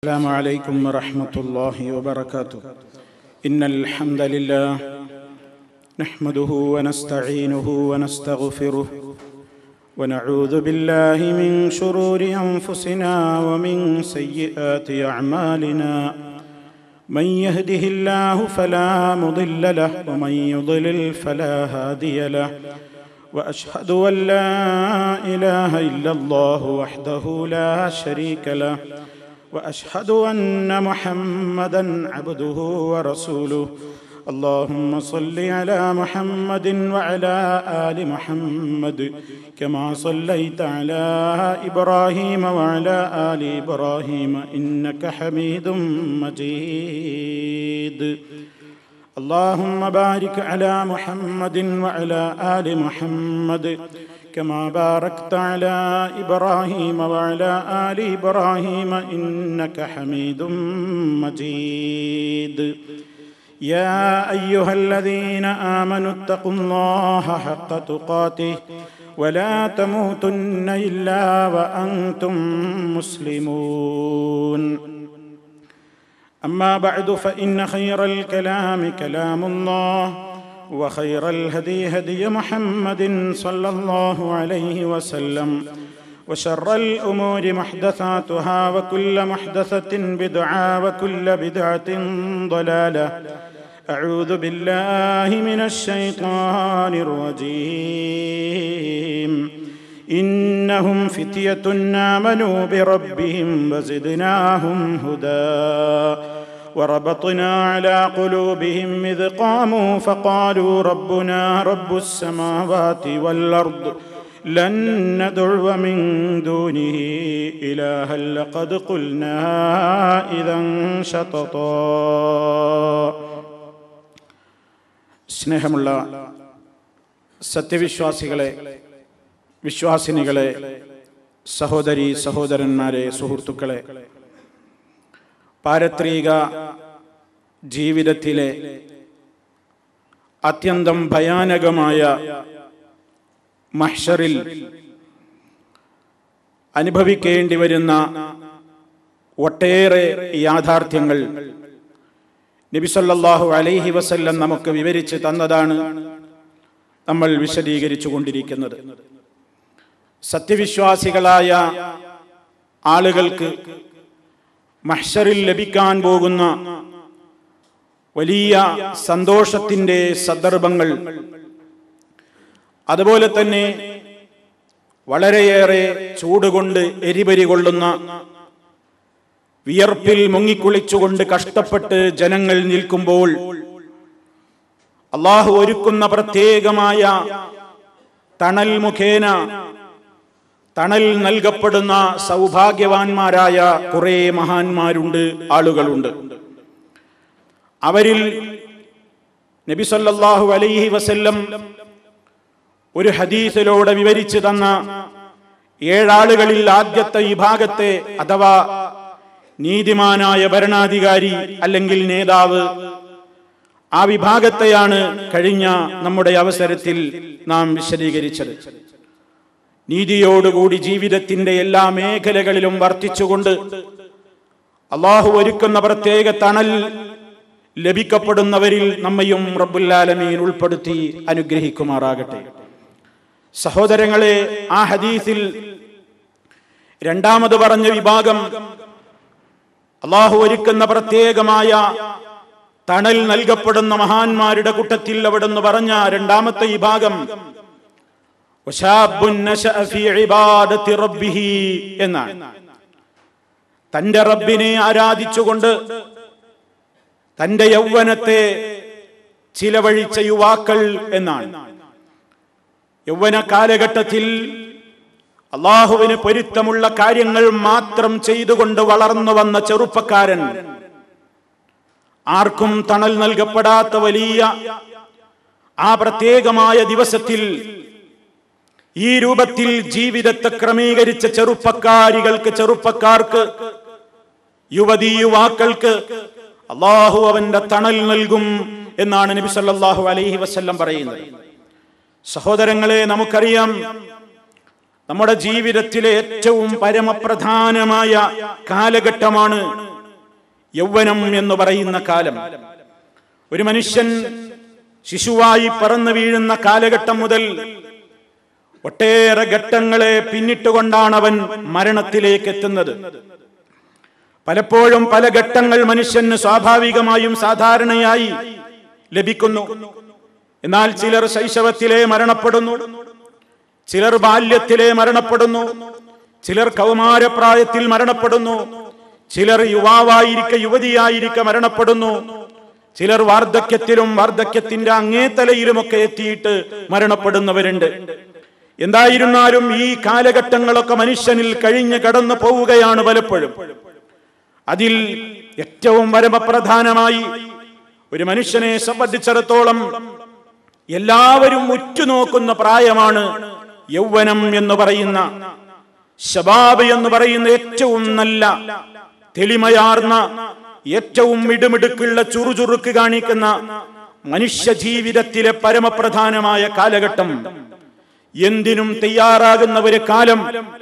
السلام عليكم ورحمة الله وبركاته إن الحمد لله نحمده ونستعينه ونستغفره ونعوذ بالله من شرور أنفسنا ومن سيئات أعمالنا من يهده الله فلا مضل له ومن يضلل فلا هادي له واشهد ان لا اله الا الله وحده لا شريك له واشهد ان محمدا عبده ورسوله اللهم صل على محمد وعلى ال محمد كما صليت على ابراهيم وعلى ال ابراهيم انك حميد مجيد اللهم بارك على محمد وعلى ال محمد كما باركت على ابراهيم وعلى ال ابراهيم انك حميد مجيد يا ايها الذين امنوا اتقوا الله حق تقاته ولا تموتن الا وانتم مسلمون أما بعد فإن خير الكلام كلام الله وخير الهدي هدي محمد صلى الله عليه وسلم وشر الأمور محدثاتها وكل محدثة بدعة وكل بدعة ضلالة أعوذ بالله من الشيطان الرجيم إنهم فتية آمنوا بربهم وزدناهم هدى وربطنا على قلوبهم إذ قاموا فقالوا ربنا رب السماوات والأرض لن ندعو من دونه إلها لقد قلنا إذا شططا സ്നേഹമുള്ള സത്യവിശ്വാസികളെ വിശ്വാസിനികളെ സഹോദരി സഹോദരന്മാരെ സുഹൃത്തുക്കളെ പാരത്രിക ജീവിതത്തിലെ അത്യന്തം ഭയാനകമായ മഹ്ഷറിൽ അനുഭവിക്കേണ്ടി വരുന്ന ഒട്ടേറെ യാഥാർത്ഥ്യങ്ങൾ നബിസല്ലാഹു അലൈഹി വസല്ലം നമുക്ക് വിവരിച്ച് തന്നതാണ് നമ്മൾ വിശദീകരിച്ചു കൊണ്ടിരിക്കുന്നത് സത്യവിശ്വാസികളായ ആളുകൾക്ക് മഹ്ഷറിൽ ലഭിക്കാൻ പോകുന്ന വലിയ സന്തോഷത്തിന്റെ സന്ദർഭങ്ങൾ അതുപോലെ തന്നെ വളരെയേറെ ചൂടുകൊണ്ട് എരിപരി കൊള്ളുന്ന വിയർപ്പിൽ മുങ്ങിക്കുളിച്ചുകൊണ്ട് കഷ്ടപ്പെട്ട് ജനങ്ങൾ നിൽക്കുമ്പോൾ അള്ളാഹു ഒരുക്കുന്ന പ്രത്യേകമായ തണൽ മുഖേന തണൽ നൽകപ്പെടുന്ന സൗഭാഗ്യവാന്മാരായ കുറെ മഹാന്മാരുണ്ട് ആളുകളുണ്ട് അവരിൽ നബിസല്ലാഹു അലൈഹി വസല്ലം ഒരു ഹദീസിലൂടെ വിവരിച്ചു തന്ന ഏഴാളുകളിൽ ആദ്യത്തെ വിഭാഗത്തെ അഥവാ നീതിമാനായ ഭരണാധികാരി അല്ലെങ്കിൽ നേതാവ് ആ വിഭാഗത്തെയാണ് കഴിഞ്ഞ നമ്മുടെ അവസരത്തിൽ നാം വിശദീകരിച്ചത് നീതിയോടുകൂടി ജീവിതത്തിന്റെ എല്ലാ മേഖലകളിലും വർത്തിച്ചുകൊണ്ട് അള്ളാഹു ഒരുക്കുന്ന പ്രത്യേക തണൽ ലഭിക്കപ്പെടുന്നവരിൽ നമ്മയും റബ്ബുല്ലാലമീൻ ഉൾപ്പെടുത്തി അനുഗ്രഹിക്കുമാറാകട്ടെ സഹോദരങ്ങളെ ആ ഹദീസിൽ രണ്ടാമത് പറഞ്ഞ വിഭാഗം അള്ളാഹു ഒരുക്കുന്ന പ്രത്യേകമായ തണൽ നൽകപ്പെടുന്ന മഹാന്മാരുടെ കൂട്ടത്തിൽ അവിടുന്ന് പറഞ്ഞ രണ്ടാമത്തെ വിഭാഗം എന്നാണ് തന്റെ റബ്ബിനെ ആരാധിച്ചുകൊണ്ട് തന്റെ യൗവനത്തെ ചിലവഴിച്ച യുവാക്കൾ എന്നാണ് യൗവന കാലഘട്ടത്തിൽ അള്ളാഹുവിന് പൊരുത്തമുള്ള കാര്യങ്ങൾ മാത്രം ചെയ്തുകൊണ്ട് വളർന്നു വന്ന ചെറുപ്പക്കാരൻ ആർക്കും തണൽ നൽകപ്പെടാത്ത വലിയ ആ പ്രത്യേകമായ ദിവസത്തിൽ ഈ രൂപത്തിൽ ജീവിതത്തെ ക്രമീകരിച്ച ചെറുപ്പക്കാരികൾക്ക് ചെറുപ്പക്കാർക്ക് യുവതി യുവാക്കൾക്ക് അള്ളാഹു അവന്റെ തണൽ നൽകും എന്നാണ് നബി സല്ലല്ലാഹു അലൈഹി വസല്ലം പറയുന്നത് സഹോദരങ്ങളെ നമുക്കറിയാം നമ്മുടെ ജീവിതത്തിലെ ഏറ്റവും പരമപ്രധാനമായ കാലഘട്ടമാണ് യൗവനം എന്ന് പറയുന്ന കാലം ഒരു മനുഷ്യൻ ശിശുവായി പറന്നു വീഴുന്ന കാലഘട്ടം മുതൽ ഒട്ടേറെ ഘട്ടങ്ങളെ പിന്നിട്ടുകൊണ്ടാണ് അവൻ മരണത്തിലേക്ക് എത്തുന്നത് പലപ്പോഴും പല ഘട്ടങ്ങൾ മനുഷ്യന് സ്വാഭാവികമായും സാധാരണയായി ലഭിക്കുന്നു എന്നാൽ ചിലർ ശൈശവത്തിലെ മരണപ്പെടുന്നു ചിലർ ബാല്യത്തിലെ മരണപ്പെടുന്നു ചിലർ കൗമാരപ്രായത്തിൽ മരണപ്പെടുന്നു ചിലർ യുവാവായിരിക്കെ യുവതിയായിരിക്കെ മരണപ്പെടുന്നു ചിലർ വാർദ്ധക്യത്തിലും വാർദ്ധക്യത്തിന്റെ അങ്ങേത്തലയിലുമൊക്കെ എത്തിയിട്ട് മരണപ്പെടുന്നവരുണ്ട് എന്തായിരുന്നാലും ഈ കാലഘട്ടങ്ങളൊക്കെ മനുഷ്യനിൽ കഴിഞ്ഞ് കടന്നു പോവുകയാണ് പലപ്പോഴും അതിൽ ഏറ്റവും പരമപ്രധാനമായി ഒരു മനുഷ്യനെ സംബന്ധിച്ചിടത്തോളം എല്ലാവരും ഉറ്റുനോക്കുന്ന പ്രായമാണ് യൗവനം എന്ന് പറയുന്ന ശബാബ് എന്ന് പറയുന്ന ഏറ്റവും നല്ല തെളിമയാർന്ന ഏറ്റവും മിടുമിടുക്കുള്ള ചുറുചുറുക്ക് കാണിക്കുന്ന മനുഷ്യ ജീവിതത്തിലെ പരമപ്രധാനമായ കാലഘട്ടം എന്തിനും തയ്യാറാകുന്ന ഒരു കാലം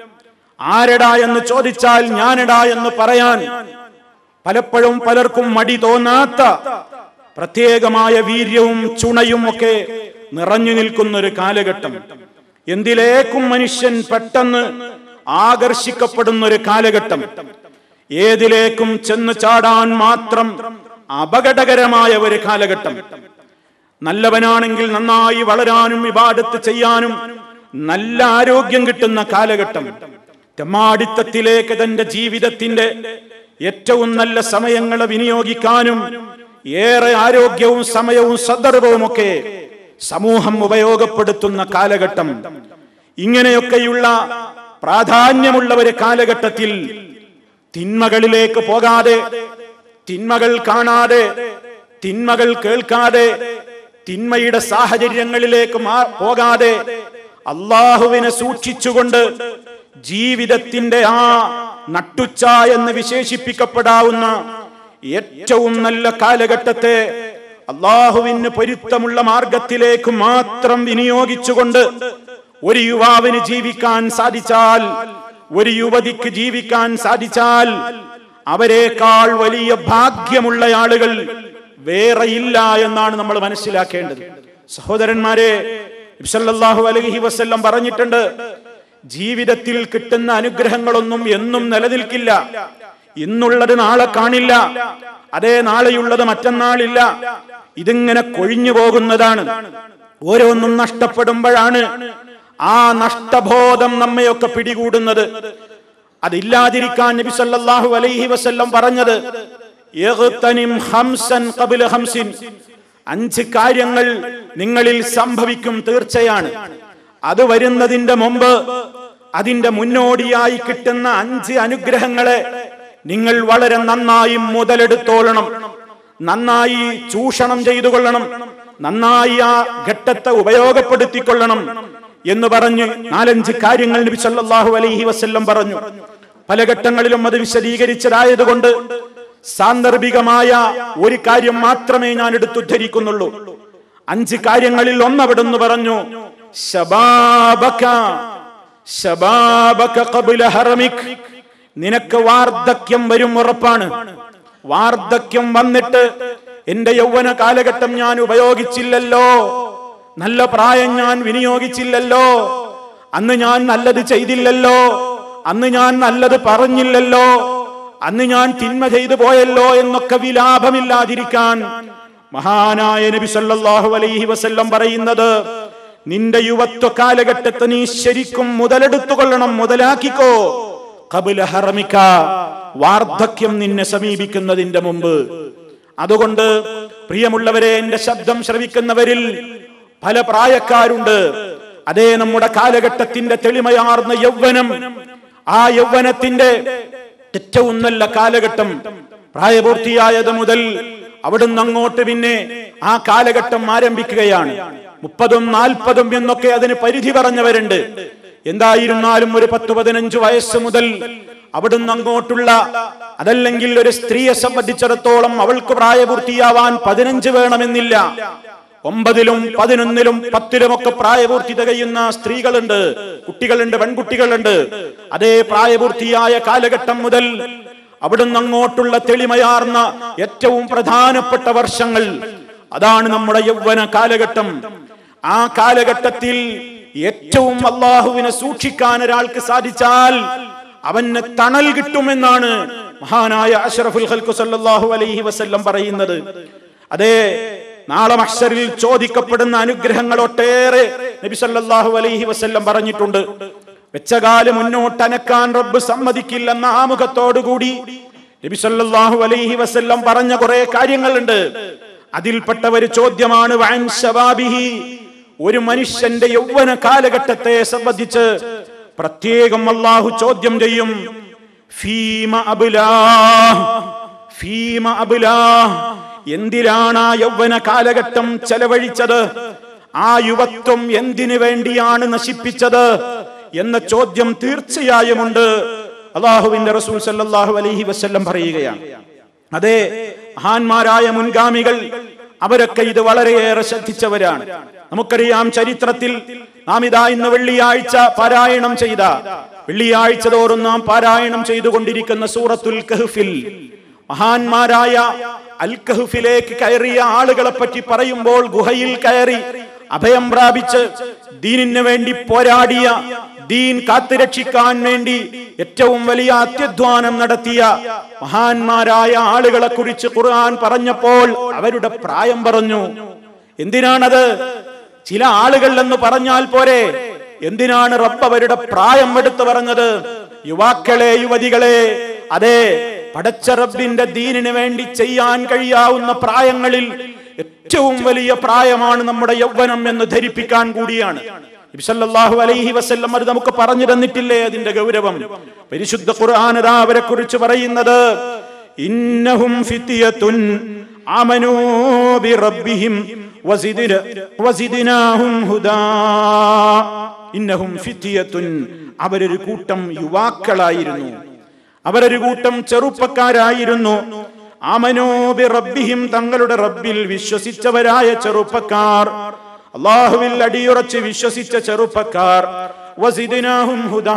ആരടാ എന്ന് ചോദിച്ചാൽ ഞാനടാ എന്ന് പറയാൻ പലപ്പോഴും പലർക്കും മടി തോന്നാത്ത പ്രത്യേകമായ വീര്യവും ചുണയും ഒക്കെ നിറഞ്ഞു നിൽക്കുന്ന ഒരു കാലഘട്ടം എന്തിലേക്കും മനുഷ്യൻ പെട്ടെന്ന് ആകർഷിക്കപ്പെടുന്ന ഒരു കാലഘട്ടം ഏതിലേക്കും ചെന്ന് ചാടാൻ മാത്രം അപകടകരമായ ഒരു കാലഘട്ടം നല്ലവനാണെങ്കിൽ നന്നായി വളരാനും വിവാദത്ത് ചെയ്യാനും നല്ല ആരോഗ്യം കിട്ടുന്ന കാലഘട്ടം തെമ്മാടിത്തത്തിലേക്ക് തന്റെ ജീവിതത്തിന്റെ ഏറ്റവും നല്ല സമയങ്ങളെ വിനിയോഗിക്കാനും ഏറെ ആരോഗ്യവും സമയവും സന്ദർഭവും ഒക്കെ സമൂഹം ഉപയോഗപ്പെടുത്തുന്ന കാലഘട്ടം ഇങ്ങനെയൊക്കെയുള്ള പ്രാധാന്യമുള്ള ഒരു കാലഘട്ടത്തിൽ തിന്മകളിലേക്ക് പോകാതെ തിന്മകൾ കാണാതെ തിന്മകൾ കേൾക്കാതെ തിന്മയുടെ സാഹചര്യങ്ങളിലേക്ക് മാ- പോകാതെ അള്ളാഹുവിനെ സൂക്ഷിച്ചുകൊണ്ട് ജീവിതത്തിന്റെ ആ നട്ടുച്ച എന്ന് വിശേഷിപ്പിക്കപ്പെടാവുന്ന ഏറ്റവും നല്ല കാലഘട്ടത്തെ അള്ളാഹുവിന് പൊരുത്തമുള്ള മാർഗത്തിലേക്ക് മാത്രം വിനിയോഗിച്ചുകൊണ്ട് ഒരു യുവാവിന് ജീവിക്കാൻ സാധിച്ചാൽ ഒരു യുവതിക്ക് ജീവിക്കാൻ സാധിച്ചാൽ അവരെക്കാൾ വലിയ ഭാഗ്യമുള്ള ആളുകൾ വേറെയില്ല എന്നാണ് നമ്മൾ മനസ്സിലാക്കേണ്ടത് സഹോദരന്മാരെ ഇബ്സല്ലാഹു അലഹി വസ്ല്ലം പറഞ്ഞിട്ടുണ്ട് ജീവിതത്തിൽ കിട്ടുന്ന അനുഗ്രഹങ്ങളൊന്നും എന്നും നിലനിൽക്കില്ല ഇന്നുള്ളത് നാളെ കാണില്ല അതേ നാളെയുള്ളത് മറ്റന്നാളില്ല ഇതിങ്ങനെ കൊഴിഞ്ഞു പോകുന്നതാണ് ഓരോന്നും നഷ്ടപ്പെടുമ്പോഴാണ് ആ നഷ്ടബോധം നമ്മയൊക്കെ പിടികൂടുന്നത് അതില്ലാതിരിക്കാൻ നബി സല്ലല്ലാഹു അലൈഹി വസല്ലം പറഞ്ഞത് ഇഗ്തനിം ഹംസൻ ഖബ്ല ഹംസിൻ അഞ്ച് കാര്യങ്ങൾ നിങ്ങളിൽ സംഭവിക്കും തീർച്ചയാണ് അത് വരുന്നതിന്റെ മുമ്പ് അതിന്റെ മുന്നോടിയായി കിട്ടുന്ന അഞ്ച് അനുഗ്രഹങ്ങളെ നിങ്ങൾ വളരെ നന്നായി മുതലെടുത്തോളണം നന്നായി ചൂഷണം ചെയ്തു കൊള്ളണം നന്നായി ആ ഘട്ടത്തെ ഉപയോഗപ്പെടുത്തിക്കൊള്ളണം എന്ന് പറഞ്ഞ് നാലഞ്ച് കാര്യങ്ങൾ നബി സല്ലല്ലാഹു അലൈഹി വസല്ലം പറഞ്ഞു പല ഘട്ടങ്ങളിലും അത് വിശദീകരിച്ചതായതുകൊണ്ട് സാന്ദർഭികമായ ഒരു കാര്യം മാത്രമേ ഞാൻ എടുത്തുദ്ധരിക്കുന്നുള്ളൂ അഞ്ച് കാര്യങ്ങളിൽ ഒന്നവിടുന്ന് പറഞ്ഞു ശബാബക ശബാബക ഖബ്ല ഹറമിക് നിനക്ക് വാർദ്ധക്യം വരും ഉറപ്പാണ് വാർദ്ധക്യം വന്നിട്ട് എന്റെ യൗവന കാലഘട്ടം ഞാൻ ഉപയോഗിച്ചില്ലല്ലോ നല്ല പ്രായം ഞാൻ വിനിയോഗിച്ചില്ലല്ലോ അന്ന് ഞാൻ നല്ലത് ചെയ്തില്ലല്ലോ അന്ന് ഞാൻ നല്ലത് പറഞ്ഞില്ലല്ലോ അന്ന് ഞാൻ തിന്മ ചെയ്തു പോയല്ലോ എന്നൊക്കെ വിലാപമില്ലാതിരിക്കാൻ മഹാനായ നബി സല്ലല്ലാഹു അലൈഹി വസല്ലം പറയുന്നത് നിന്റെ യുവത്വ കാലഘട്ടത്തെ നീ ശരിക്കും മുതലെടുത്തുകൊള്ളണം മുതലാക്കിക്കോ കബുല ഹറമിക്ക വാർദ്ധക്യം നിന്നെ സമീപിക്കുന്നതിന്റെ മുമ്പ് അതുകൊണ്ട് പ്രിയമുള്ളവരെ എന്റെ ശബ്ദം ശ്രവിക്കുന്നവരിൽ പല പ്രായക്കാരുണ്ട് അതേ നമ്മുടെ കാലഘട്ടത്തിന്റെ തെളിമയാർന്ന യൗവനം ആ യൗവനത്തിന്റെ ഏറ്റവും നല്ല കാലഘട്ടം പ്രായപൂർത്തിയായത് മുതൽ അവിടുന്ന് അങ്ങോട്ട് പിന്നെ ആ കാലഘട്ടം ആരംഭിക്കുകയാണ് മുപ്പതും നാൽപ്പതും എന്നൊക്കെ അതിന് പരിധി പറഞ്ഞവരുണ്ട് എന്തായിരുന്നാലും ഒരു പത്ത് പതിനഞ്ച് വയസ്സ് മുതൽ അവിടുന്ന് അങ്ങോട്ടുള്ള അതല്ലെങ്കിൽ ഒരു സ്ത്രീയെ സംബന്ധിച്ചിടത്തോളം അവൾക്ക് പ്രായപൂർത്തിയാവാൻ പതിനഞ്ച് വേണമെന്നില്ല ഒമ്പതിലും പതിനൊന്നിലും പത്തിലുമൊക്കെ പ്രായപൂർത്തി തികയുന്ന സ്ത്രീകളുണ്ട് കുട്ടികളുണ്ട് പെൺകുട്ടികളുണ്ട് അതേ പ്രായപൂർത്തിയായ കാലഘട്ടം മുതൽ അവിടുന്ന് അങ്ങോട്ടുള്ള തെളിമയാർന്ന ഏറ്റവും പ്രധാനപ്പെട്ട വർഷങ്ങൾ അതാണ് നമ്മുടെ യൗവന കാലഘട്ടം ആ കാലഘട്ടത്തിൽ ഏറ്റവും അള്ളാഹുവിനെ സൂക്ഷിക്കാൻ ഒരാൾക്ക് സാധിച്ചാൽ അവന് തണൽ കിട്ടുമെന്നാണ് മഹാനായ അഷറഫുൽ ഖൽക്കു സല്ലല്ലാഹു അലൈഹി വസല്ലം പറയുന്നത് അതെ നാളെ മഹ്ശറിൽ ചോദിക്കപ്പെടുന്ന അനുഗ്രഹങ്ങൾ ഒട്ടേറെ നബി സല്ലല്ലാഹു അലൈഹി വസല്ലം പറഞ്ഞിട്ടുണ്ട് വെച്ച കാല് മുന്നോട്ട് അനക്കാൻ റബ്ബ് സമ്മതിക്കില്ലെന്ന ആമുഖത്തോടുകൂടി നബി സല്ലല്ലാഹു അലൈഹി വസല്ലം പറഞ്ഞ കുറെ കാര്യങ്ങളുണ്ട് അതിൽപ്പെട്ട ഒരു ചോദ്യമാണ് വഅൻ ശബാബിഹി ഒരു മനുഷ്യന്റെ യൗവന കാലഘട്ടത്തെ സംബന്ധിച്ച് പ്രത്യേകം അള്ളാഹു ചോദ്യം ചെയ്യും ഫീമ അബുലാ ഫീമ അബുലാ എന്തിലാണ് ആ യൗവന കാലഘട്ടം ചെലവഴിച്ചത് ആ യുവത്വം എന്തിനു വേണ്ടിയാണ് നശിപ്പിച്ചത് എന്ന ചോദ്യം തീർച്ചയായും ഉണ്ട് അള്ളാഹുവിന്റെ റസൂൽ സല്ലല്ലാഹു അലൈഹി വസല്ലം പറയുകയാണ് അതെ മഹാന്മാരായ മുൻഗാമികൾ അവരൊക്കെ ഇത് വളരെയേറെ ശ്രദ്ധിച്ചവരാണ് നമുക്കറിയാം ചരിത്രത്തിൽ നാം ഇതാ ഇന്ന് വെള്ളിയാഴ്ച പാരായണം ചെയ്ത വെള്ളിയാഴ്ച തോറും നാം പാരായണം ചെയ്തുകൊണ്ടിരിക്കുന്ന സൂറത്തുൽ കഹ്ഫിൽ മഹാന്മാരായ അൽ കഹ്ഫിലേക്ക് കയറിയ ആളുകളെ പറ്റി പറയുമ്പോൾ ഗുഹയിൽ കയറി അഭയം പ്രാപിച്ച് ദീനിന് വേണ്ടി പോരാടിയ ദീൻ കാത്തുരക്ഷിക്കാൻ വേണ്ടി ഏറ്റവും വലിയ അത്യധ്വാനം നടത്തിയ മഹാന്മാരായ ആളുകളെ കുറിച്ച് ഖുർആൻ പറഞ്ഞപ്പോൾ അവരുടെ പ്രായം പറഞ്ഞു എന്തിനാണത് ചില ആളുകൾ എന്ന് പറഞ്ഞാൽ പോരെ എന്തിനാണ് റബ്ബ് അവരുടെ പ്രായം എടുത്തു പറഞ്ഞത് യുവാക്കളെ യുവതികളെ അതെ പടച്ച റബ്ബിന്റെ ദീനിന് വേണ്ടി ചെയ്യാൻ കഴിയാവുന്ന പ്രായങ്ങളിൽ ഏറ്റവും വലിയ പ്രായമാണ് നമ്മുടെ യൗവനം എന്ന് ധരിപ്പിക്കാൻ കൂടിയാണ് നബി സല്ലല്ലാഹു അലൈഹി വസല്ലം അത് നമുക്ക് പറഞ്ഞു തന്നിട്ടില്ലേ അതിന്റെ ഗൗരവം പരിശുദ്ധ ഖുർആൻ അതാ അവരെ കുറിച്ച് പറയുന്നത് ഇന്നഹും ഫിത്തിയത്തുൻ ആമനൂ ബിറബ്ബിഹിം വസിദിന വസിദിനാഹും ഹുദാ ഇന്നഹും ഫിത്തിയത്തുൻ അവരൊരു കൂട്ടം യുവാക്കളായിരുന്നു അവരൊരു കൂട്ടം ചെറുപ്പക്കാരായിരുന്നു ആമനോബി റബ്ബിഹിം തങ്ങളുടെ റബ്ബിൽ വിശ്വസിച്ചവരായ ചെറുപ്പക്കാർ അള്ളാഹുവിൽ അടിയുറച്ച് വിശ്വസിച്ച ചെറുപ്പക്കാർ വസിദിനാഹും ഹുദാ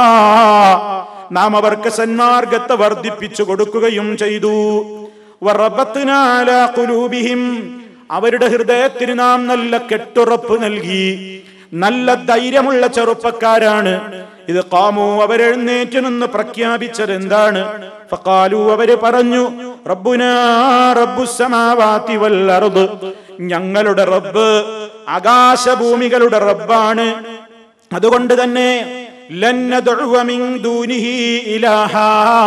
നാം അവർക്ക് സന്മാർഗത്തെ വർദ്ധിപ്പിച്ചു കൊടുക്കുകയും ചെയ്തു വറബത്നാ അലാ ഖുലൂബിഹിം അവരുടെ ഹൃദയത്തിന് നാം നല്ല കെട്ടുറപ്പ് നൽകി നല്ല ധൈര്യമുള്ള ചെറുപ്പക്കാരാണ് ഇത് കാമു അവരെഴുന്നേറ്റ് നിന്ന് പ്രഖ്യാപിച്ചത് എന്താണ് ഫഖാലു അവര് പറഞ്ഞു റബ്ബുനാ റബ്ബുസ്സമാവാതി വൽ അർദ് ഞങ്ങളുടെ റബ്ബ് ആകാശഭൂമികളുടെ റബ്ബാണ് അതുകൊണ്ട് തന്നെ ലൻ നദ്ഉവ മിൻ ദൂനിഹി ഇലാഹാ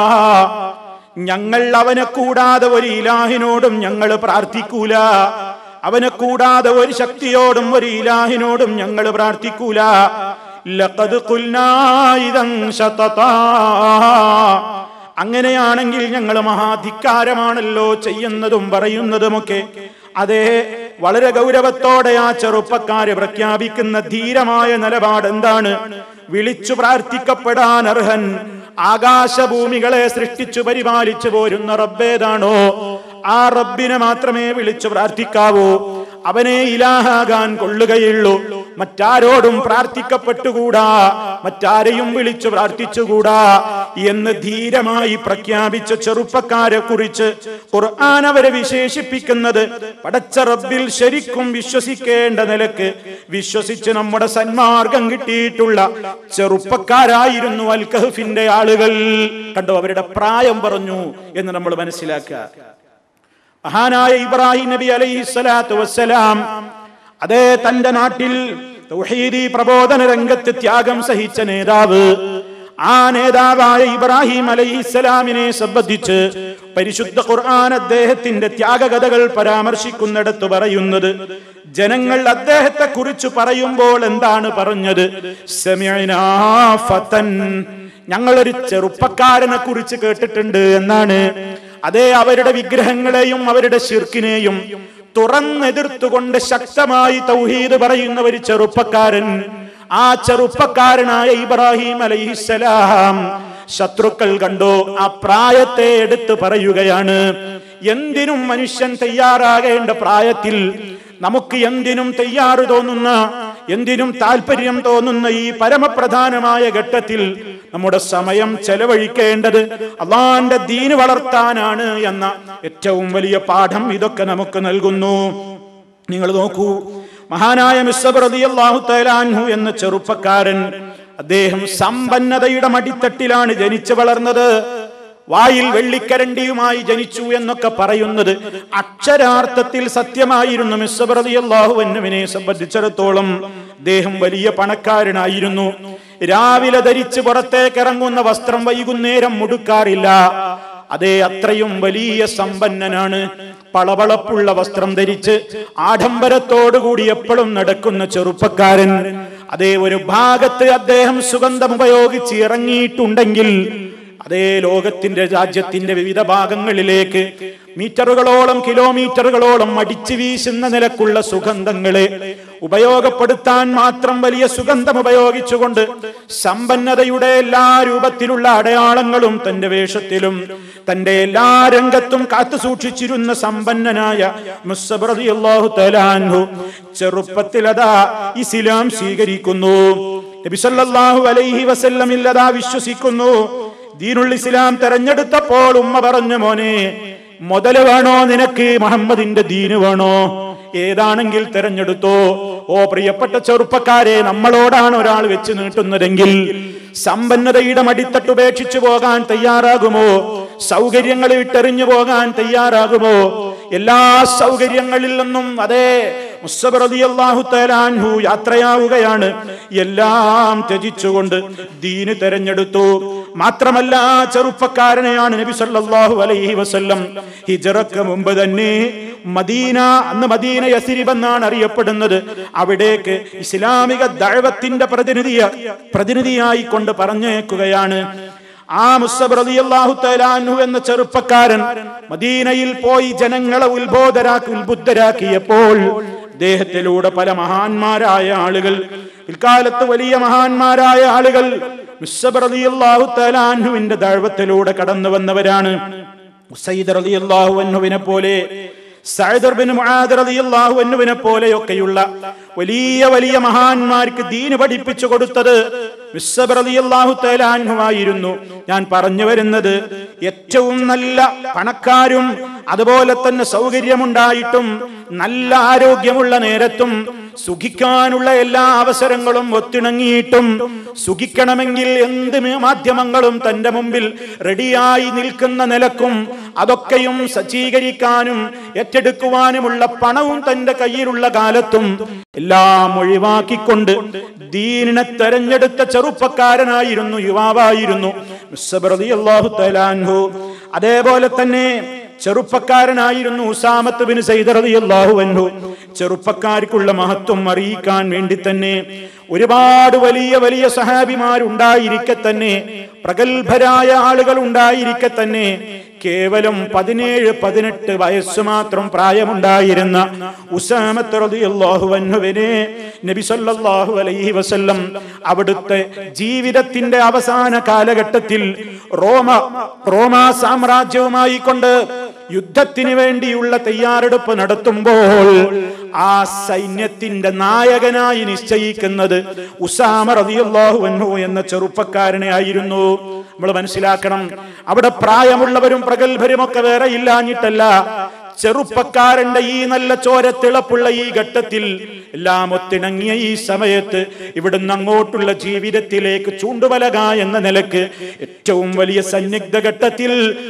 ഞങ്ങൾ അവനെ കൂടാതെ ഒരു ഇലാഹിനോടും ഞങ്ങൾ പ്രാർത്ഥിക്കൂല അവനെ കൂടാതെ ഒരു ശക്തിയോടും ഒരു ഇലാഹിനോടും ഞങ്ങൾ പ്രാർത്ഥിക്കൂല ലഖദ് ഖുൽനാ ഇദൻ ശതതാ. അങ്ങനെയാണെങ്കിൽ ഞങ്ങൾ മഹാധിക്കാരമാണല്ലോ ചെയ്യുന്നതും പറയുന്നതുമൊക്കെ അതെ വളരെ ഗൗരവത്തോടെ ആ ചെറുപ്പക്കാര് പ്രഖ്യാപിക്കുന്ന ധീരമായ നിലപാട് എന്താണ് വിളിച്ചു പ്രാർത്ഥിക്കപ്പെടാൻ അർഹൻ ആകാശഭൂമികളെ സൃഷ്ടിച്ചു പരിപാലിച്ചു പോരുന്ന റബ്ബേതാണോ ആ റബ്ബിനെ മാത്രമേ വിളിച്ചു പ്രാർത്ഥിക്കാവൂ അവനെ ഇലാഹാകാൻ കൊള്ളുകയുള്ളൂ മറ്റാരോടും പ്രാർത്ഥിക്കപ്പെട്ടുകൂടാ മറ്റാരെയും വിളിച്ചു പ്രാർത്ഥിച്ചുകൂടാ എന്ന് ധീരമായി പ്രഖ്യാപിച്ച ചെറുപ്പക്കാരെ കുറിച്ച് ഖുർആൻ അവരെ വിശേഷിപ്പിക്കുന്നത് പടച്ച റബ്ബിൽ ശരിക്കും വിശ്വസിക്കേണ്ട നിലക്ക് വിശ്വസിച്ച് നമ്മുടെ സന്മാർഗം കിട്ടിയിട്ടുള്ള ചെറുപ്പക്കാരായിരുന്നു അൽ കഹഫിന്റെ ആളുകൾ കണ്ടോ അവരുടെ പ്രായം പറഞ്ഞു എന്ന് നമ്മൾ മനസ്സിലാക്കുക മഹാനായ ഇബ്രാഹിം നബി അലൈഹി സ്വലാത്തു വസ്സലാം അതേ തന്റെ നാട്ടിൽ തൗഹീദി പ്രബോധന രംഗത്ത് ത്യാഗം സഹിച്ച നേതാവ് ആ നേതാവായ ഇബ്രാഹിം അലൈഹിസ്സലാമിനെ സംബന്ധിച്ച് പരിശുദ്ധ ഖുർആൻ അദ്ദേഹത്തിന്റെ ത്യാഗകഥകൾ പരാമർശിക്കുന്നിടത്ത് പറയുന്നത് ജനങ്ങൾ അദ്ദേഹത്തെ കുറിച്ച് പറയുമ്പോൾ എന്താണ് പറഞ്ഞത് സമിഅനാ ഫതൻ ഞങ്ങളൊരു ചെറുപ്പക്കാരനെ കുറിച്ച് കേട്ടിട്ടുണ്ട് എന്നാണ് അതേ അവരുടെ വിഗ്രഹങ്ങളെയും അവരുടെ ശിർക്കിനെയും തുറന്നെതിർത്തുകൊണ്ട് ശക്തമായി തൗഹീദ് പറയുന്ന ഒരു ചെറുപ്പക്കാരൻ ആ ചെറുപ്പക്കാരനായ ഇബ്രാഹിം അലൈഹിസ്സലാം ശത്രുക്കൾ കണ്ടോ ആ പ്രായത്തെ എടുത്ത് പറയുകയാണ് എന്തിനും മനുഷ്യൻ തയ്യാറാകേണ്ട പ്രായത്തിൽ നമുക്ക് എന്തിനും തയ്യാറ് തോന്നുന്ന എന്തിനും താല്പര്യം തോന്നുന്ന ഈ പരമപ്രധാനമായ ഘട്ടത്തിൽ നമ്മുടെ സമയം ചെലവഴിക്കേണ്ടത് അള്ളാന്റെ ദീന് വളർത്താനാണ് എന്ന ഏറ്റവും വലിയ പാഠം ഇതൊക്കെ നമുക്ക് നൽകുന്നു നിങ്ങൾ നോക്കൂ മഹാനായ മിസ്സബ്രതിയല്ലാഹു തലാൻഹു എന്ന ചെറുപ്പക്കാരൻ അദ്ദേഹം സമ്പന്നതയുടെ മടിത്തട്ടിലാണ് ജനിച്ചു വളർന്നത് വായിൽ വെള്ളിക്കരണ്ടിയുമായി ജനിച്ചു എന്നൊക്കെ പറയുന്നത് അക്ഷരാർത്ഥത്തിൽ സത്യമായിരുന്നു മിസ്സബ്രതിയല്ലാഹുവിനെ സംബന്ധിച്ചിടത്തോളം അദ്ദേഹം വലിയ പണക്കാരനായിരുന്നു രാവിലെ ധരിച്ച് പുറത്തേക്ക് ഇറങ്ങുന്ന വസ്ത്രം വൈകുന്നേരം മുടുക്കാറില്ല അതേ അത്രയും വലിയ സമ്പന്നനാണ് പളപളപ്പുള്ള വസ്ത്രം ധരിച്ച് ആഡംബരത്തോടുകൂടി എപ്പോഴും നടക്കുന്ന ചെറുപ്പക്കാരൻ അതേ ഒരു ഭാഗത്ത് അദ്ദേഹം സുഗന്ധം ഉപയോഗിച്ച് ഇറങ്ങിയിട്ടുണ്ടെങ്കിൽ അതേ ലോകത്തിന്റെ രാജ്യത്തിന്റെ വിവിധ ഭാഗങ്ങളിലേക്ക് മീറ്ററുകളോളം കിലോമീറ്ററുകളോളം അടിച്ചു വീശുന്ന നിലക്കുള്ള സുഗന്ധങ്ങളെ ഉപയോഗപ്പെടുത്താൻ മാത്രം വലിയ സുഗന്ധം ഉപയോഗിച്ചുകൊണ്ട് സമ്പന്നതയുടെ എല്ലാ രൂപത്തിലുള്ള അടയാളങ്ങളും തന്റെ വേഷത്തിലും തന്റെ എല്ലാ രംഗത്തും കാത്തു സൂക്ഷിച്ചിരുന്ന സമ്പന്നനായ മുസ്സബ്രതിയല്ലാഹു തലാൻഹു ചെറുപ്പത്തിൽ അതാ ഇസ്ലാം സ്വീകരിക്കുന്നു നബിസല്ലാഹു അലൈഹി വസല്ലമിൽ അതാ വിശ്വസിക്കുന്നു ദീനുൽ ഇസ്ലാം തെരഞ്ഞെടുത്തപ്പോൾ ഉമ്മ പറഞ്ഞു മോനെ മുതല് വേണോ നിനക്ക് മുഹമ്മദിന്റെ ദീന് വേണോ ഏതാണെങ്കിൽ തെരഞ്ഞെടുത്തോ ഓ പ്രിയപ്പെട്ട ചെറുപ്പക്കാരെ നമ്മളോടാണ് ഒരാൾ വെച്ച് നീട്ടുന്നതെങ്കിൽ സമ്പന്നതയുടെ മടിത്തട്ട് ഉപേക്ഷിച്ചു പോകാൻ തയ്യാറാകുമോ സൗകര്യങ്ങൾ വിട്ടെറിഞ്ഞു പോകാൻ തയ്യാറാകുമോ എല്ലാ സൗകര്യങ്ങളിൽ നിന്നും അതേ മുസ്സബറതിയല്ലാഹു തലാൻഹു യാത്രയാവുകയാണ് എല്ലാം ത്യജിച്ചുകൊണ്ട് ദീന് തെരഞ്ഞെടുത്തു മാത്രമല്ല ആ ചെറുപ്പക്കാരനെയാണ് നബി സല്ലല്ലാഹു അലൈഹി വസല്ലം ഹിജറക്ക് മുമ്പ് തന്നെ മദീന അന്ന് മദീന യസിരിബ് എന്നാണ് അറിയപ്പെടുന്നത് അവിടേക്ക് ഇസ്ലാമിക ദഴവത്തിന്റെ പ്രതിനിധിയ പ്രതിനിധിയായി കൊണ്ട് പറഞ്ഞേക്കുകയാണ് ആ മുസ്തബ് റളിയല്ലാഹു തആലാഹു എന്ന ചെറുപ്പക്കാരൻ മദീനയിൽ പോയി ജനങ്ങളെ ഉത്ബോധരാക്കി ഉത്ബുദ്ധരാക്കിയപ്പോൾ അദ്ദേഹത്തിലൂടെ പല മഹാന്മാരായ ആളുകൾ പിൽക്കാലത്ത് വലിയ മഹാന്മാരായ ആളുകൾ മുസ്തബ് റളിയല്ലാഹു തആലാഹുവിന്റെ ദഴവത്തിലൂടെ കടന്നു വന്നവരാണ് ഉസൈദ് റളിയല്ലാഹു അൻഹുവിനെ പോലെ സഅദ് ബിൻ മുആദ് റളിയല്ലാഹു അൻഹുവിനെ പോലെയൊക്കെയുള്ള വലിയ വലിയ മഹാന്മാർക്ക് ദീന് പഠിപ്പിച്ചു കൊടുത്തത് മിസ്സബ് റളിയല്ലാഹു തആല അൻഹുവായിരുന്നു ഞാൻ പറഞ്ഞു വരുന്നത് ഏറ്റവും നല്ല പണക്കാരും അതുപോലെ തന്നെ സൗകര്യമുണ്ടായിട്ടും നല്ല ആരോഗ്യമുള്ള നേരത്തും സുഖിക്കാനുള്ള എല്ലാ അവസരങ്ങളും ഒത്തിണങ്ങിയിട്ടും സുഖിക്കണമെങ്കിൽ എന്ത് മാധ്യമങ്ങളും തന്റെ മുമ്പിൽ റെഡിയായി നിൽക്കുന്ന നിലക്കും അതൊക്കെയും സജ്ജീകരിക്കാനും ഏറ്റെടുക്കുവാനുമുള്ള പണവും തന്റെ കയ്യിലുള്ള കാലത്തും എല്ലാം ഒഴിവാക്കിക്കൊണ്ട് ദീനിനെ തെരഞ്ഞെടുത്ത ചെറുപ്പക്കാരനായിരുന്നു യുവാവായിരുന്നു അള്ളാഹു തലാൻഹു അതേപോലെ തന്നെ ചെറുപ്പക്കാരനായിരുന്നു ഉസാമത്ത് ബിൻ സൈദറിയാഹു അൻഹു ചെറുപ്പക്കാർക്കുള്ള മഹത്വം അറിയിക്കാൻ വേണ്ടി തന്നെ ഒരുപാട് വലിയ വലിയ സഹാബിമാരുണ്ടായിരിക്കെ തന്നെ പ്രഗത്ഭരായ ആളുകൾ ഉണ്ടായിരിക്കെ തന്നെ കേവലം പതിനേഴ് പതിനെട്ട് വയസ്സ് മാത്രം പ്രായമുണ്ടായിരുന്ന ഉസാമത്ത് റളിയല്ലാഹു അൻഹുവിനെ നബി സല്ലല്ലാഹു അലൈഹി വസല്ലം അവിടുത്തെ ജീവിതത്തിന്റെ അവസാന കാലഘട്ടത്തിൽ റോമ റോമ സാമ്രാജ്യവുമായി കൊണ്ട് യുദ്ധത്തിന് വേണ്ടിയുള്ള തയ്യാറെടുപ്പ് നടത്തുമ്പോൾ ആ സൈന്യത്തിന്റെ നായകനായി നിശ്ചയിക്കുന്നത് ഉസാമ റളിയല്ലാഹു അൻഹു എന്ന ചെറുപ്പക്കാരനെ ആയിരുന്നു നമ്മൾ മനസ്സിലാക്കണം അവിടെ പ്രായമുള്ളവരും പ്രഗത്ഭരും ഒക്കെ വേറെ ഇല്ലാഞ്ഞിട്ടല്ല ചെറുപ്പക്കാരന്റെ ഈ നല്ല ചോരത്തിളപ്പുള്ള ഈ ഘട്ടത്തിൽ എല്ലാം ഒത്തിണങ്ങിയ ഈ സമയത്ത് ഇവിടുന്ന് അങ്ങോട്ടുള്ള ജീവിതത്തിലേക്ക് ചൂണ്ടുവലക എന്ന നിലക്ക് ഏറ്റവും വലിയ സന്നിഗ്ധ ഘട്ടത്തിൽ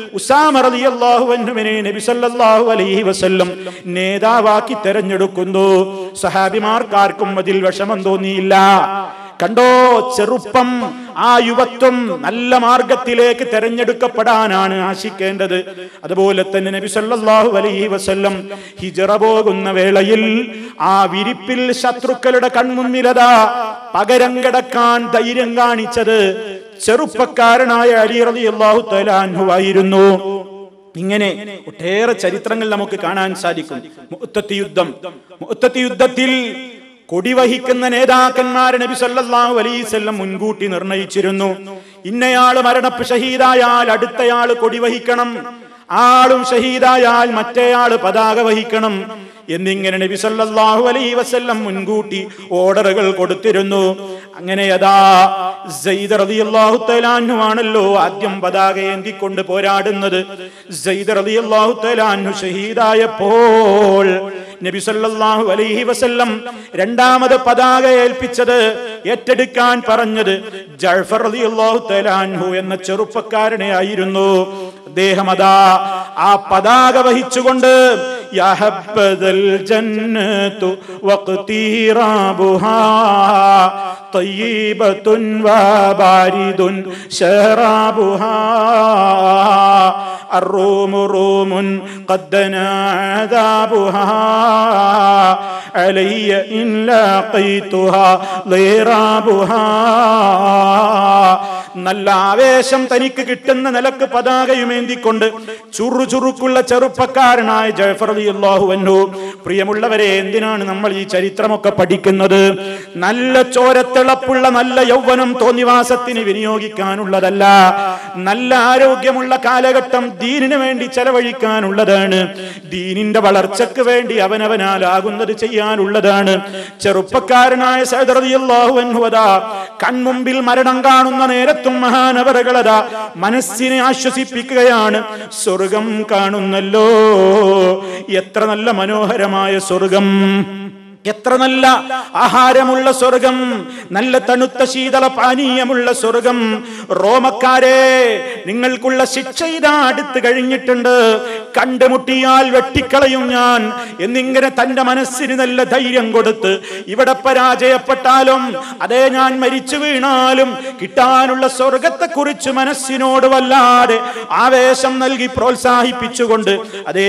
ഉസാമറിയാഹുവിനെ നബിസല്ലാഹു അലൈഹി വസല്ലം നേതാവാക്കി തെരഞ്ഞെടുക്കുന്നു സഹാബിമാർക്കാർക്കും അതിൽ വിഷമം തോന്നിയില്ല കണ്ടോ ചെറുപ്പം ആ യുവത്വം നല്ല മാർഗത്തിലേക്ക് തെരഞ്ഞെടുക്കപ്പെടാനാണ് ആശിക്കേണ്ടത് അതുപോലെ തന്നെ നബി സല്ലല്ലാഹു അലൈഹി വസല്ലം ഹിജറ പോകുന്ന വേളയിൽ ആ വിരിപ്പിൽ ശത്രുക്കളുടെ കൺമുന്നിലതാ പകരം കിടക്കാൻ ധൈര്യം കാണിച്ചത് ചെറുപ്പക്കാരനായ അലി റളിയല്ലാഹു തആല അൻഹു ആയിരുന്നു ഇങ്ങനെ ഒട്ടേറെ ചരിത്രങ്ങൾ നമുക്ക് കാണാൻ സാധിക്കും മുഅത്തത്തി യുദ്ധം മുഅത്തത്തി യുദ്ധത്തിൽ കൊടിവഹിക്കുന്ന നേതാക്കന്മാരെ നബി സല്ലല്ലാഹു അലൈഹി വസല്ലം മുൻകൂട്ടി നിർണയിച്ചിരുന്നു ഇന്നയാള് മരണപ്പ് ഷഹീദായാൽ അടുത്തയാള് കൊടിവഹിക്കണം ആളും ഷഹീദായാൽ മറ്റേയാള് പതാക വഹിക്കണം എന്നിങ്ങനെ നബി സല്ലല്ലാഹു അലൈഹി വസല്ലം മുൻകൂട്ടി ഓർഡറുകൾ കൊടുത്തിരുന്നു അങ്ങനെ അതാ സെയ്ദ് റളിയല്ലാഹു തആല അൻഹു ആണല്ലോ ആദ്യം പതാക ഏന്തിക്കൊണ്ട് പോരാടുന്നത് സെയ്ദ് റളിയല്ലാഹു തആല അൻഹു ഷഹീദായപ്പോൾ നബി സല്ലല്ലാഹു അലൈഹി വസല്ലം രണ്ടാമത് പതാക ഏൽപ്പിച്ചത് ഏറ്റെടുക്കാൻ പറഞ്ഞത് ജഅഫർ റളിയല്ലാഹു തആല അൻഹു എന്ന ചെറുപ്പക്കാരനെ ആയിരുന്നു അദ്ദേഹം അതാ ആ പതാക വഹിച്ചുകൊണ്ട് യാ ഹബ്ബദൽ ജന്നത്തു വഖ്തീറാബുഹാ طيبة وبارد شرابها الروم روم قد دنا عذابها علي إن لاقيتها ضرابها നല്ല ആവേശം തനിക്ക് കിട്ടുന്ന നിലക്ക് പതാകയുമേന്തിക്കൊണ്ട് ചുറു ചുറുക്കുള്ള ചെറുപ്പക്കാരനായ ജയഫർ അള്ളാഹു അൻഹു പ്രിയമുള്ളവരെ എന്തിനാണ് നമ്മൾ ഈ ചരിത്രമൊക്കെ പഠിക്കുന്നത് നല്ല ചോരത്തിളപ്പുള്ള നല്ല യൗവനം തോന്നിവാസത്തിന് വിനിയോഗിക്കാനുള്ളതല്ല നല്ല ആരോഗ്യമുള്ള കാലഘട്ടം ദീനിന് വേണ്ടി ചെലവഴിക്കാനുള്ളതാണ് ദീനിന്റെ വളർച്ചയ്ക്ക് വേണ്ടി അവനവനാലാകുന്നത് ചെയ്യാനുള്ളതാണ് ചെറുപ്പക്കാരനായ സൈദറിയാഹു അൻഹുവതാ കൺമുമ്പിൽ മരണം കാണുന്ന നേരത്തും മഹാനവറുകളതാ മനസ്സിനെ ആശ്വസിപ്പിക്കുകയാണ് സ്വർഗം കാണുന്നല്ലോ എത്ര നല്ല മനോഹരമായ സ്വർഗം എത്ര നല്ല ആഹാരമുള്ള സ്വർഗം നല്ല തണുത്ത ശീതള പാനീയമുള്ള സ്വർഗം റോമക്കാരെ നിങ്ങൾക്കുള്ള ശിക്ഷ ഇതാ അടുത്ത് കഴിഞ്ഞിട്ടുണ്ട് കണ്ടുമുട്ടിയാൽ വെട്ടിക്കളയും ഞാൻ എന്നിങ്ങനെ തന്റെ മനസ്സിന് നല്ല ധൈര്യം കൊടുത്ത് ഇവിടെ പരാജയപ്പെട്ടാലും അതേ ഞാൻ മരിച്ചു വീണാലും കിട്ടാനുള്ള സ്വർഗത്തെ കുറിച്ച് മനസ്സിനോട് വല്ലാതെ ആവേശം നൽകി പ്രോത്സാഹിപ്പിച്ചുകൊണ്ട് അതേ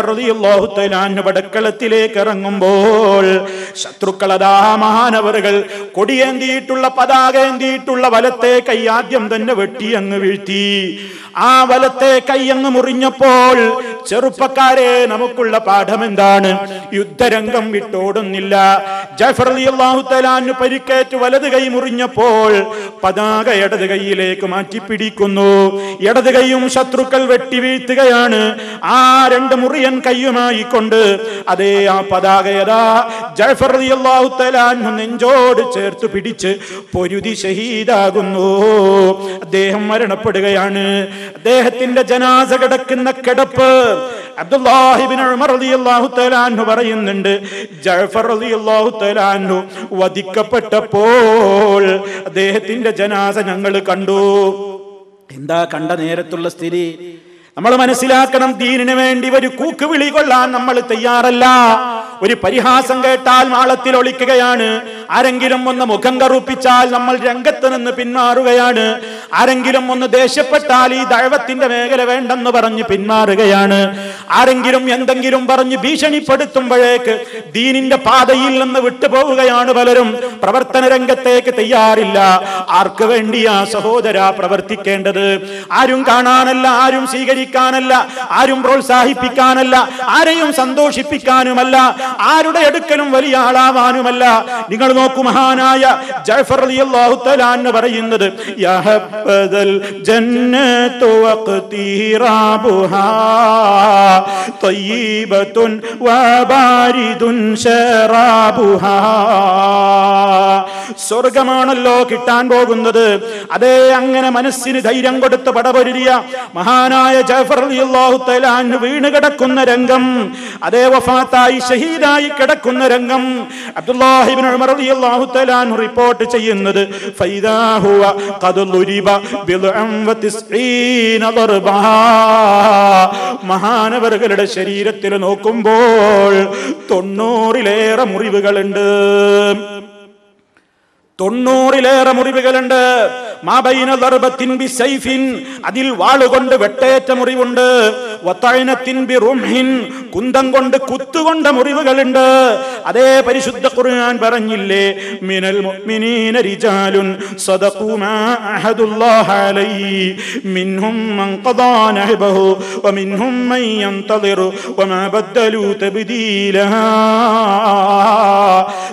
പടക്കളത്തിലേക്ക് ഇറങ്ങുമ്പോൾ ശത്രുക്കളതാ മഹാനവറുകൾ കൊടിയേന്തിയിട്ടുള്ള പതാക ഏന്തിയിട്ടുള്ള വലത്തെ കൈ ആദ്യം തന്നെ വെട്ടി അങ്ങ് വീഴ്ത്തി ആ വലത്തെ കൈ അങ്ങ് മുറിഞ്ഞപ്പോൾ ചെറുപ്പക്കാരെ നമുക്കുള്ള പാഠം എന്താണ് യുദ്ധരംഗം വിട്ടോടുന്നില്ല ജഫർ അള്ളാഹു തലാന് പരിക്കേറ്റ് വലത് കൈ മുറിഞ്ഞപ്പോൾ പതാക ഇടത് കൈയിലേക്ക് മാറ്റി പിടിക്കുന്നു ഇടത് കൈയും ശത്രുക്കൾ വെട്ടി വീഴ്ത്തുകയാണ് ആ രണ്ട് മുറിയൻ കൈയുമായി കൊണ്ട് അതേ ആ പതാകയതാ ജഫർ അള്ളാഹു തലാന് നെഞ്ചോട് ചേർത്ത് പിടിച്ച് പൊരുതി ഷഹീദാകുന്നു അദ്ദേഹം മരണപ്പെടുകയാണ് അദ്ദേഹത്തിന്റെ ജനാസ കിടക്കുന്ന കിടപ്പ് അബ്ദുല്ലാഹിബിൻ ഉമർ റളിയല്ലാഹു തആല അൻഹു പറയുന്നുണ്ട് ജഅഫർ റളിയല്ലാഹു തആല അൻഹു വധിക്കപ്പെട്ടപ്പോൾ അദ്ദേഹത്തിന്റെ ജനാസ ഞങ്ങൾ കണ്ടു എന്താ കണ്ട നേരത്തുള്ള സ്ഥിതി നമ്മൾ മനസ്സിലാക്കണം ദീനിന് വേണ്ടി ഒരു കൂക്കുവിളി കൊള്ളാൻ നമ്മൾ തയ്യാറല്ല ഒരു പരിഹാസം കേട്ടാൽ മാളത്തിൽ ഒളിക്കുകയാണ് ആരെങ്കിലും ഒന്ന് മുഖം കറുപ്പിച്ചാൽ നമ്മൾ രംഗത്ത് നിന്ന് പിന്മാറുകയാണ് ആരെങ്കിലും ഒന്ന് ദേഷ്യപ്പെട്ടാൽ ഈ ദൈവത്തിന്റെ മേഖല വേണ്ടെന്ന് പറഞ്ഞ് പിന്മാറുകയാണ് ആരെങ്കിലും എന്തെങ്കിലും പറഞ്ഞ് ഭീഷണിപ്പെടുത്തുമ്പോഴേക്ക് ദീനിന്റെ പാതയിൽ നിന്ന് വിട്ടുപോവുകയാണ് പലരും പ്രവർത്തന രംഗത്തേക്ക് തയ്യാറില്ല ആർക്ക് വേണ്ടിയാ സഹോദര പ്രവർത്തിക്കേണ്ടത് ആരും കാണാനല്ല ആരും സ്വീകരിക്കാനല്ല ആരും പ്രോത്സാഹിപ്പിക്കാനല്ല ആരെയും സന്തോഷിപ്പിക്കാനുമല്ല ആരുടെ അടുക്കലും വലിയ ആളാവാനുമല്ല നിങ്ങൾ നോക്കൂ മഹാനായ ജഅഫർ റളിയല്ലാഹു തആല എന്ന് പറയുന്നത് യഹബദൽ ജന്നത്തു വഖ്തീറാബുഹാ തയ്യിബത്തുൻ വബാരിദുൻ ശറാബുഹാ സ്വർഗമാണല്ലോ കിട്ടാൻ പോകുന്നത് അതേ അങ്ങനെ മനസ്സിന് ധൈര്യം കൊടുത്ത് പടപൊരുതിയ മഹാനായ ജഫർ റളിയല്ലാഹു തആല അൻഹു വീണ് കിടക്കുന്ന രംഗം അതേ വഫാത്തായി ഷഹീദായി കിടക്കുന്ന രംഗം അബ്ദുല്ലാഹിബ്ൻ ഉമർ റളിയല്ലാഹു തആല അൻഹു റിപ്പോർട്ട് ചെയ്യുന്നത് ഫൈദാ ഹുവ ഖദ് ളുരിബ ബിദ്അൻ വതിസ്ഈന ദർബാ മഹാനവറുകളുടെ ശരീരത്തിൽ നോക്കുമ്പോൾ തൊണ്ണൂറിലേറെ മുറിവുകളുണ്ട് തൊണ്ണൂറിലേറെ മുറിവുകളുണ്ട് മാബൈന ദർബത്തിൻ ബി സൈഫിൻ അതിൽ വാളുകൊണ്ട് വെട്ടേറ്റ മുറിവുണ്ട് വത്തഴനത്തിൻ ബി റുംഹിൻ കുന്തം കൊണ്ട് കുത്തുകൊണ്ട മുറിവുകളുണ്ട് അതേ പരിശുദ്ധ ഖുർആൻ പറഞ്ഞില്ലേ മിനൽ മുഅ്മിനീന റിജാലുൻ സദഖു മാ അഹദുല്ലാഹ അലൈഹി മിൻഹും മൻ ഖദാ നഹബഹു വമിൻഹും മൻ യന്തളിറു വമാ ബദ്ദലു തബ്ദീലാ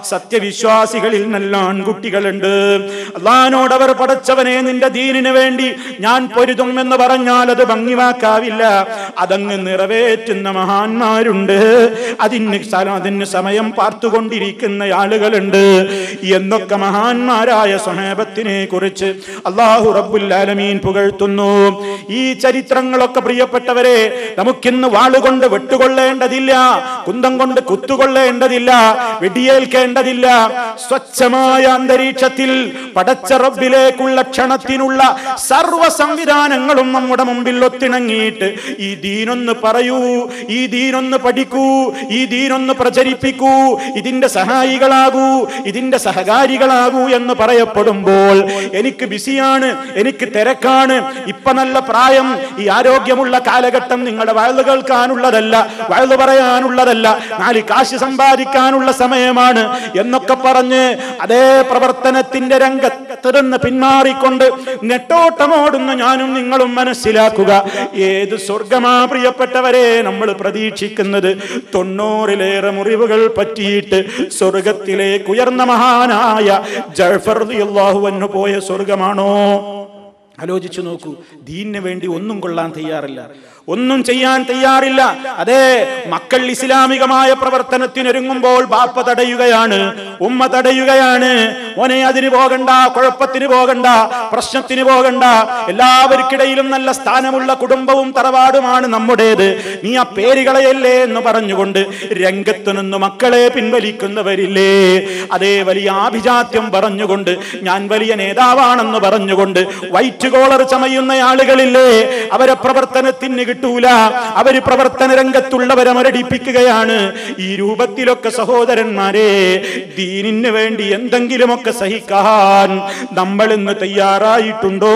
സത്യവിശ്വാസികളിൽ നല്ല ആൺകുട്ടികളുണ്ട് അള്ളഹാനോട് അവർ പടച്ചവനെ നിന്റെ ദീനിന് വേണ്ടി ഞാൻ പൊരുതും എന്ന് പറഞ്ഞാൽ അത് ഭംഗിവാക്കാവില്ല അതങ്ങ് നിറവേറ്റുന്ന മഹാന്മാരുണ്ട് അതിന് സ്ഥലം അതിന് സമയം പാർത്തുകൊണ്ടിരിക്കുന്ന ആളുകളുണ്ട് എന്നൊക്കെ മഹാന്മാരായ സ്വഹേബത്തിനെ കുറിച്ച് അള്ളാഹു റബ്ബുല്ലാലമീൻ പുകഴ്ത്തുന്നു ഈ ചരിത്രങ്ങളൊക്കെ പ്രിയപ്പെട്ടവരെ നമുക്കിന്ന് വാളുകൊണ്ട് വെട്ടുകൊള്ളേണ്ടതില്ല കുന്തം കൊണ്ട് കുത്തുകൊള്ളേണ്ടതില്ല വെടിയേൽക്കേണ്ടതില്ല സ്വച്ഛമായ അന്തരീക്ഷത്തിൽ പടച്ച റബ്ബിലേക്കുള്ള ക്ഷണത്തിനുള്ള സർവ സംവിധാനങ്ങളും നമ്മുടെ മുമ്പിൽ ഒത്തിണങ്ങിയിട്ട് ഈ ദീനൊന്ന് പറയൂ ഈ ദീനൊന്ന് പഠിക്കൂ ഈ ദീനൊന്ന് പ്രചരിപ്പിക്കൂ ഇതിന്റെ സഹായികളാകൂ ഇതിന്റെ സഹകാരികളാകൂ എന്ന് പറയപ്പെടുമ്പോൾ എനിക്ക് ബിസിയാണ് എനിക്ക് തിരക്കാണ് ഇപ്പൊ നല്ല പ്രായം ഈ ആരോഗ്യമുള്ള കാലഘട്ടം നിങ്ങളുടെ വയലു കേൾക്കാനുള്ളതല്ല വയലു പറയാനുള്ളതല്ല നാല് കാശ് സമ്പാദിക്കാനുള്ള സമയമാണ് എന്നൊക്കെ പറഞ്ഞ് അതേ പ്രവർത്തനത്തിന്റെ രംഗത്ത് നിന്ന് പിന്മാറിക്കൊണ്ട് നെട്ടോട്ടമോടുന്ന ഞാനും നിങ്ങളും മനസ്സിലാക്കുക ഏത് സ്വർഗമാ പ്രിയപ്പെട്ടവരെ നമ്മൾ പ്രതീക്ഷിക്കുന്നത് തൊണ്ണൂറിലേറെ മുറിവുകൾ പറ്റിയിട്ട് സ്വർഗത്തിലേക്ക് ഉയർന്ന മഹാനായ ജഫർ അള്ളാഹുവന്നു പോയ സ്വർഗമാണോ ആലോചിച്ചു നോക്കൂ ദീനിന് വേണ്ടി ഒന്നും കൊള്ളാൻ തയ്യാറില്ല ഒന്നും ചെയ്യാൻ തയ്യാറില്ല അതെ മക്കൾ ഇസ്ലാമികമായ പ്രവർത്തനത്തിനൊരുങ്ങുമ്പോൾ ബാപ്പ തടയുകയാണ് ഉമ്മ തടയുകയാണ് മോനെ അതിന് പോകണ്ട കുഴപ്പത്തിന് പോകണ്ട പ്രശ്നത്തിന് പോകണ്ട എല്ലാവർക്കിടയിലും നല്ല സ്ഥാനമുള്ള കുടുംബവും തറവാടുമാണ് നമ്മുടേത് നീ ആ പേരുകളയല്ലേ എന്ന് പറഞ്ഞുകൊണ്ട് രംഗത്ത് നിന്ന് മക്കളെ പിൻവലിക്കുന്നവരില്ലേ അതേ വലിയ ആഭിജാത്യം പറഞ്ഞുകൊണ്ട് ഞാൻ വലിയ നേതാവാണെന്ന് പറഞ്ഞുകൊണ്ട് വൈറ്റ് കോളർ ചമയുന്ന ആളുകളില്ലേ അവരെ പ്രവർത്തനത്തിന് കിട്ടൂല അവര് പ്രവർത്തന രംഗത്തുള്ളവരെ മരടിപ്പിക്കുകയാണ് ഈ രൂപത്തിലൊക്കെ സഹോദരന്മാരെ ദീനിന് വേണ്ടി എന്തെങ്കിലുമൊക്കെ സഹിക്കാൻ നമ്മൾ ഇന്ന് തയ്യാറായിട്ടുണ്ടോ